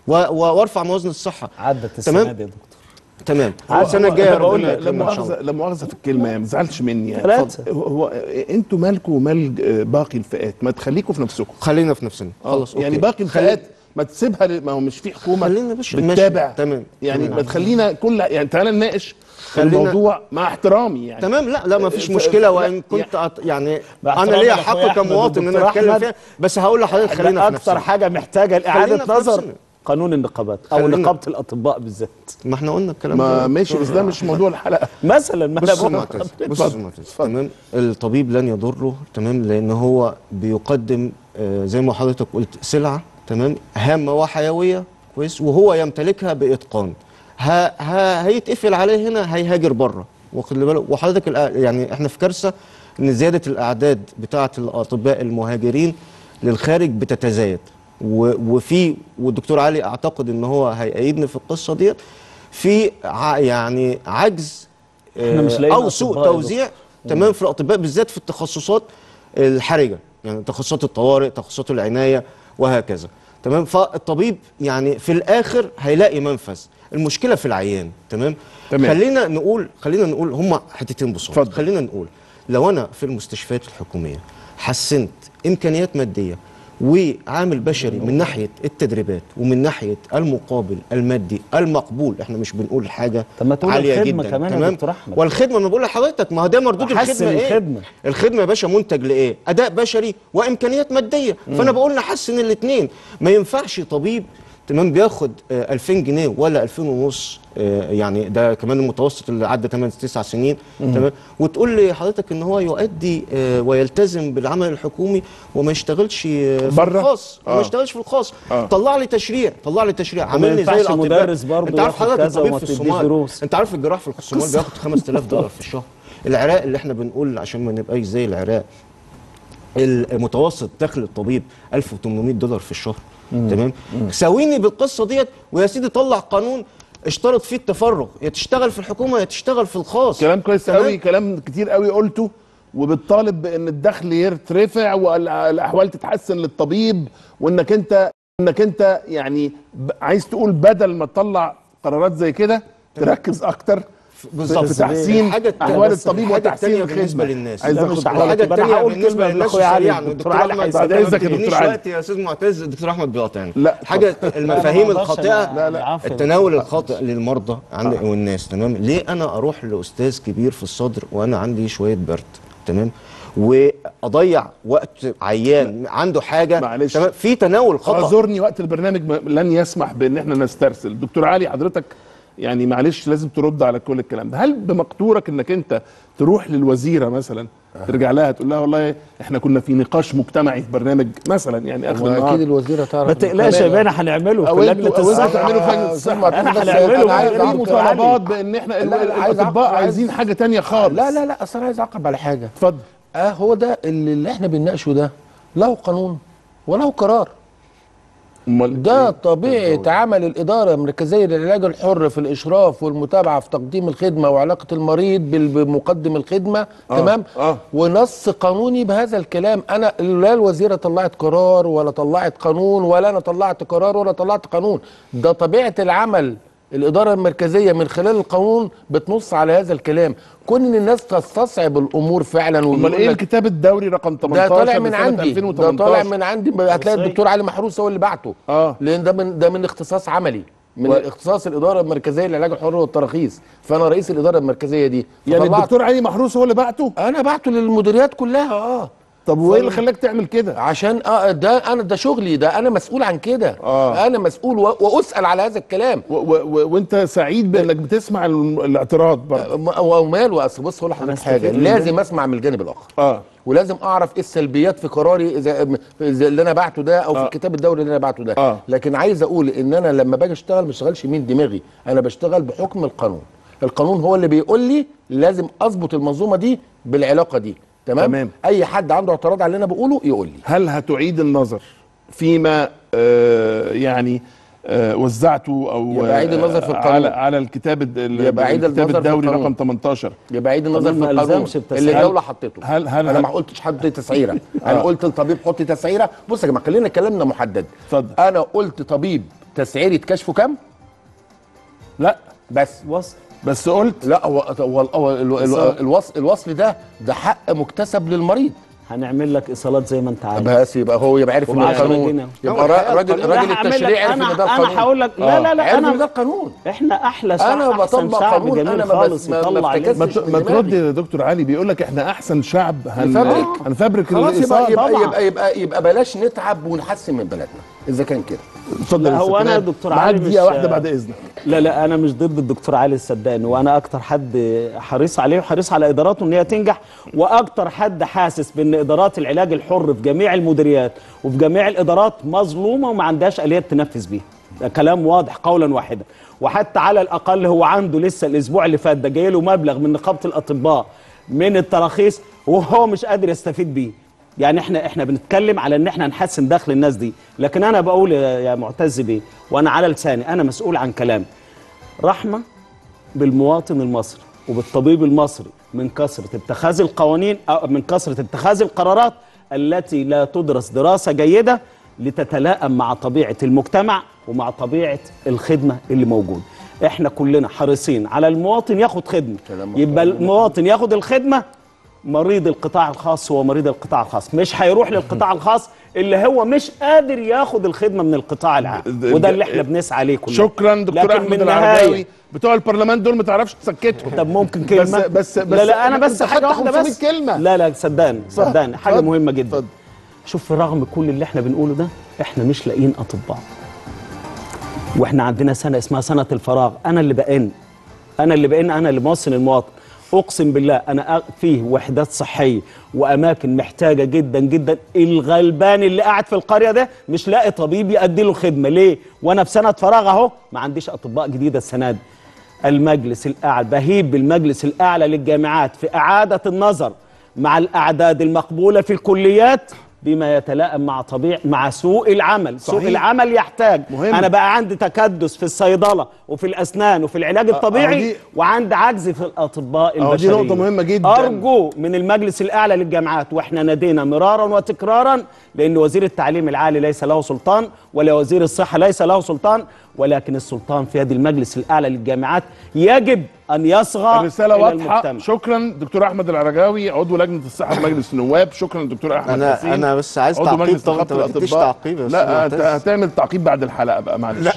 و- و- وارفع موازنه الصحه عدت تمام؟ السنه دي يا دكتور تمام هو- السنه هو- الجايه أنا بقول ربنا لك لا يكرمنا إن شاء مؤاخذه الله. لا مؤاخذه في الكلمه يعني ما تزعلش مني يعني ثلاثة. اتفضل. هو انتوا مالكم ومال آه، باقي الفئات ما تخليكم في نفسكم خلينا في نفسنا خلاص خلاص يعني أوكي. باقي الفئات ما تسيبها ل- ما هو مش في حكومه خلينا يا باشا بتتابع ماشي. تمام. يعني تمام. ما تخلينا كل يعني تعالى نناقش خلينا- الموضوع مع احترامي يعني تمام لا لا ما فيش ف- مشكله لا، وان كنت أط... يعني مع انا احترامي ليا لأخويا حق أحمد كمواطن ان والدكتور انا اتكلم أحمد، فيها بس هقول لحضرتك خلينا خلينا في اكثر نفسنا حاجه محتاجه خلينا لاعاده في نظر نفسنا. قانون النقابات او خلينا- نقابه الاطباء بالذات ما احنا قلنا الكلام ما ده ماشي بس ده مش موضوع الحلقه مثلا ما بص انا يا بقول معتز بص يا معتز تمام الطبيب لن يضره تمام لان هو بيقدم آه، زي ما حضرتك قلت سلعه تمام هامه وحيويه كويس وهو يمتلكها باتقان ها ها هيتقفل عليه هنا هيهاجر بره واخد بالك وحضرتك الأ- يعني احنا في كارثه ان زياده الاعداد بتاعه الاطباء المهاجرين للخارج بتتزايد و- وفي والدكتور علي اعتقد ان هو هيأيدني في القصه ديت في ع- يعني عجز إحنا مش آه، لاقيين او سوء أطباء يا توزيع تمام في الاطباء بالذات في التخصصات الحرجه يعني تخصصات الطوارئ تخصصات العنايه وهكذا تمام فالطبيب يعني في الاخر هيلاقي منفذ المشكله في العيان تمام تمام. خلينا نقول خلينا نقول هم حتتين بسيطه اتفضل. خلينا نقول لو انا في المستشفيات الحكوميه حسنت امكانيات ماديه وعامل بشري من ناحيه التدريبات ومن ناحيه المقابل المادي المقبول احنا مش بنقول حاجه طب ما تقول عاليه الخدمة جدا كمان يا تمام دكتور أحمد. والخدمه ما بقول لحضرتك ما هو ده مردود أحسن الخدمه ايه الخدمة. الخدمه يا باشا منتج لايه اداء بشري وامكانيات ماديه فانا بقول نحسن الاثنين ما ينفعش طبيب تمام بياخد آه 2000 جنيه ولا 2000 ونص آه يعني ده كمان المتوسط اللي عدى 8 9 سنين تمام وتقول لي حضرتك ان هو يؤدي آه ويلتزم بالعمل الحكومي وما يشتغلش آه في بره؟ الخاص آه. وما يشتغلش في الخاص آه. طلع لي تشريع طلع لي تشريع وما عامل لي زي ينفعش الاطباء مدرس برضه انت عارف ياخد حضرتك كذا الطبيب وما في تديش الصومال دروس. انت عارف الجراح في الصومال بياخد 5000 دولار في الشهر العراق اللي احنا بنقول عشان ما نبقاش زي العراق المتوسط دخل الطبيب 1800 دولار في الشهر تمام ساويني بالقصه ديت ويا سيدي طلع قانون اشترط فيه التفرغ يا تشتغل في الحكومه يا تشتغل في الخاص كلام كويس تمام؟ قوي كلام كتير قوي قلته وبتطالب بان الدخل يرتفع والاحوال تتحسن للطبيب وانك انت انك انت يعني ب- عايز تقول بدل ما تطلع قرارات زي كده تركز اكتر بالظبط في تحسين الحاجة التانية- احوال بس الطبيب الحاجة وتحسين التانية بالنسبة الخدمه للناس. عايز لا، اخد مش بالك. الحاجه طب أنا الثانيه هقول بالنسبه كلمة للناس لأخويا علي، سريعا الدكتور والدكتور علي احمد هيسلمك. بعد إذنك يا ما تدينيش دكتور علي. وقت يا استاذ معتز الدكتور احمد بيقاطعني لا، حاجه المفاهيم لا، ما أقدرش الخاطئه أنا- لا، لا. عفوا. التناول الخاطئ للمرضى عند والناس تمام ليه انا اروح لاستاذ كبير في الصدر وانا عندي شويه برد تمام واضيع وقت عيان عنده حاجه معلش. تمام في تناول خطا اعذرني وقت البرنامج م- لن يسمح بان احنا نسترسل دكتور علي حضرتك يعني معلش لازم ترد على كل الكلام ده هل بمقدورك انك انت تروح للوزيره مثلا ترجع لها تقول لها والله احنا كنا في نقاش مجتمعي في برنامج مثلا يعني اخر واكيد النهار الوزيره تعرف ما تقلقش يا باشا هنعمله او في انتوا لجنه او انتوا الصحه تعملوا في لجنه آه، الصحه أنا احنا بس- هنعمله أنا عايز في أعقب. مطالبات بان احنا لا، لا، عايز الاطباء أعقب. عايزين حاجه تانية خالص لا لا لا اصل انا عايز اعقب على حاجه اتفضل اه هو ده اللي, اللي احنا بنناقشه ده له قانون وله قرار امال ده إيه؟ طبيعة عمل الإدارة المركزية للعلاج الحر في الإشراف والمتابعة في تقديم الخدمة وعلاقة المريض بال- بمقدم الخدمة آه، تمام آه. ونص قانوني بهذا الكلام أنا لا الوزيرة طلعت قرار ولا طلعت قانون ولا أنا طلعت قرار ولا طلعت قانون ده طبيعة العمل الإدارة المركزية من خلال القانون بتنص على هذا الكلام كون إن الناس تستصعب الأمور فعلا امال ويقول ايه لك الكتاب الدوري رقم 18 ده طالع من لسنة عندي ده 2018 طالع من عندي هتلاقي وصي. الدكتور علي محروس هو اللي بعته آه. لان ده من ده من اختصاص عملي من و- اختصاص الاداره المركزيه للعلاج الحر والتراخيص فانا رئيس الاداره المركزيه دي يعني فطلعت- الدكتور علي محروس هو اللي بعته انا بعته للمديريات كلها اه طب وايه اللي خلاك تعمل كده عشان اه ده انا ده شغلي ده انا مسؤول عن كده آه. انا مسؤول و... واسال على هذا الكلام و- و- و- وانت سعيد بانك بتسمع ال- الاعتراض برضه م- وماله اصل بص هقول لحضرتك حاجه استفيد من لازم اسمع من الجانب الاخر اه ولازم اعرف ايه السلبيات في قراري اذا إذا اللي انا بعته ده او في آه. الكتاب الدوري اللي انا بعته ده آه. لكن عايز اقول ان انا لما باجي اشتغل ما بشتغلش من دماغي انا بشتغل بحكم القانون القانون هو اللي بيقول لي لازم اظبط المنظومه دي بالعلاقه دي تمام, تمام. اي حد عنده اعتراض على اللي انا بقوله يقول لي هل هتعيد النظر فيما آه يعني آه وزعته او يبقى أعيد النظر في آه، القانون. على على الكتاب الد- ال- يبقى أعيد الكتاب النظر في الدوري القانون. رقم 18 يبقى عيد النظر في ما القانون ألزمش بتسعير. اللي الدوله حطته هل- هل- انا هل- ما قلتش حط تسعيره انا قلت الطبيب حط تسعيره بص يا جماعه خلينا كلامنا محدد اتفضل. انا قلت طبيب تسعيره كشفه كام لا بس وصل بس قلت لا هو هو هو ال- ال- إصابة. الوصل الوصل ده ده حق مكتسب للمريض هنعمل لك ايصالات زي ما انت عايز بس يبقى هو يبقى عارف ان وبعشرة القانون جنيه. يبقى هو را- الحقيقة راجل القانون- راجل لا، هعمل التشريع لك- عارف ان أنا- ده أنا القانون هقول لك- لا، آه، لا، لا، عارف أنا- ان ده القانون احنا احلى شعب أنا احسن بطبق شعب قانون، جميل أنا ما خالص بس- ما- ما يطلع افتكرش عليه ما, مش ت- ما من ترد دماغي. يا دكتور علي بيقول لك احنا احسن شعب هن... نفبرك. هنفبرك خلاص يبقى الايصال يبقى, طبعاً. يبقى يبقى يبقى بلاش نتعب ونحسن من بلدنا اذا كان كده اتفضل لا، يا هو أستاذ أنا كناد. دكتور معاك علي دقيقه مش- واحده بعد اذنك لا لا انا مش ضد الدكتور علي صدقني وانا اكتر حد حريص عليه وحريص على اداراته ان هي تنجح واكتر حد حاسس بان ادارات العلاج الحر في جميع المديريات وفي جميع الادارات مظلومه وما عندهاش اليات تنفذ بيها ده كلام واضح قولا واحدا وحتى على الاقل هو عنده لسه الاسبوع اللي فات ده جاي له مبلغ من نقابه الاطباء من التراخيص وهو مش قادر يستفيد بيه يعني احنا احنا بنتكلم على ان احنا نحسن دخل الناس دي لكن انا بقول يا يا معتز بيه وانا على لساني انا مسؤول عن كلامي رحمه بالمواطن المصري وبالطبيب المصري من كثره اتخاذ القوانين او من كثره اتخاذ القرارات التي لا تدرس دراسه جيده لتتلائم مع طبيعه المجتمع ومع طبيعه الخدمه اللي موجوده. احنا كلنا حريصين على المواطن ياخد خدمه يبقى المواطن ياخد الخدمه مريض القطاع الخاص هو مريض القطاع الخاص مش هيروح للقطاع الخاص اللي هو مش قادر ياخد الخدمه من القطاع العام وده اللي احنا بنسعى عليه كلنا شكرا دكتور لكن احمد من العرجاوي النهاية- بتوع البرلمان دول ما تعرفش تسكتهم طب ممكن كلمه بس بس بس لا لا انا بس أنت حاجه خدت واحده 500 بس كلمه لا لا صدقني صدقني حاجه اتفضل، مهمه جدا اتفضل. شوف رغم كل اللي احنا بنقوله ده احنا مش لاقيين اطباء واحنا عندنا سنه اسمها سنه الفراغ انا اللي بئن انا اللي بئن انا اللي موصل المواطن اقسم بالله انا أ- فيه وحدات صحيه واماكن محتاجه جدا جدا الغلبان اللي قاعد في القريه ده مش لاقي طبيب يأدي له خدمه ليه وانا في سنه فراغ اهو ما عنديش اطباء جديده السنه دي المجلس الاعلى بهيب بالمجلس الاعلى للجامعات في اعاده النظر مع الاعداد المقبوله في الكليات بما يتلائم مع طبيعة مع سوق العمل سوق صحيح. العمل يحتاج مهم. انا بقى عندي تكدس في الصيدله وفي الاسنان وفي العلاج أهو الطبيعي دي- وعندي عجز في الاطباء أهو دي البشريين نقطة مهمة جداً. ارجو من المجلس الاعلى للجامعات واحنا نادينا مرارا وتكرارا لان وزير التعليم العالي ليس له سلطان ولا وزير الصحه ليس له سلطان ولكن السلطان في يد المجلس الاعلى للجامعات يجب ان يصغى الرساله إلى واضحه المجتمع. شكرا دكتور احمد العرجاوي عضو لجنه الصحه بمجلس النواب شكرا دكتور احمد أنا- حسين أنا بس عايز عضو تعقيب. مجلس طب نقابة أنت ما تديش الأطباء. تعقيب يا أستاذ لا انت معتز. هتعمل تعقيب بعد الحلقه بقى معلش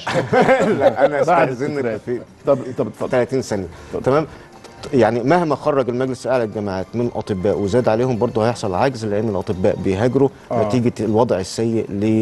لا انا بعد استاذنك التترات. في طب طب اتفضل 30 ثانيه تمام يعني مهما خرج المجلس الاعلى للجامعات من اطباء وزاد عليهم برضه هيحصل عجز لان الاطباء بيهاجروا آه. نتيجه الوضع السيء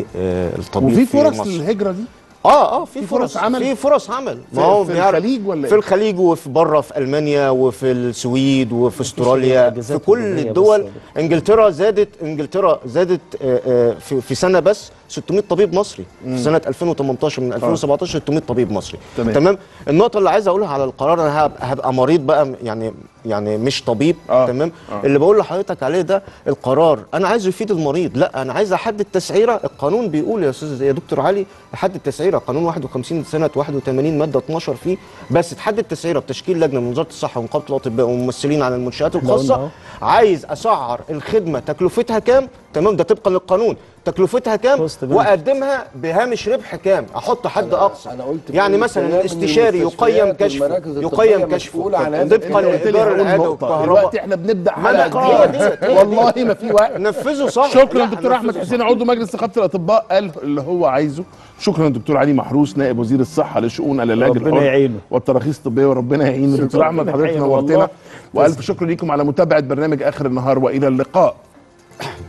للطبيب وفي في فرص مصر. للهجره دي اه اه في, في فرص, فرص عمل؟ في فرص عمل في- في بيعرف- الخليج ولا في إيه؟ الخليج وفي بره في المانيا وفي السويد وفي استراليا في أجازات كل وجودية الدول بس. انجلترا زادت انجلترا زادت آه، آه، في, في سنه بس 600 طبيب مصري في سنه 2018 من 2017 600 طبيب مصري تمام. تمام النقطه اللي عايز اقولها على القرار انا هبقى, هبقى مريض بقى يعني يعني مش طبيب آه. تمام آه. اللي بقول لحضرتك عليه ده القرار انا عايزه يفيد المريض لا انا عايز احدد تسعيره القانون بيقول يا استاذ يا دكتور علي احدد تسعيره قانون 51 سنه 81 ماده 12 فيه بس تحدد تسعيره بتشكيل لجنه من وزاره الصحه ونقابه الاطباء وممثلين عن المنشات قلنا أهو. الخاصه عايز اسعر الخدمه تكلفتها كام تمام ده طبقا للقانون تكلفتها كام Cost benefit. واقدمها بهامش ربح كام احط حد اقصى أنا قلت يعني كل مثلا الكلام الاستشاري من يقيم المستشفيات كشفه والمراكز الطبية يقيم كشفه مسؤولة عن هذا. طبقا انت قلت لي لايجار هقول العاده نقطه والكهرباء دلوقتي احنا بنبدا ما أنا حلقه هي ديت. جديده والله ما في وقت نفذه صح شكرا لا، دكتور احمد نفذه حسين صح. عضو مجلس نقابه الاطباء قال اللي هو عايزه شكرا دكتور علي محروس نائب وزير الصحه لشؤون العلاج ربنا الحر يعينه. والتراخيص الطبيه وربنا يعينه دكتور ربنا احمد حضرتك يعينه نورتنا والله. والف شكر ليكم على متابعه برنامج اخر النهار والى اللقاء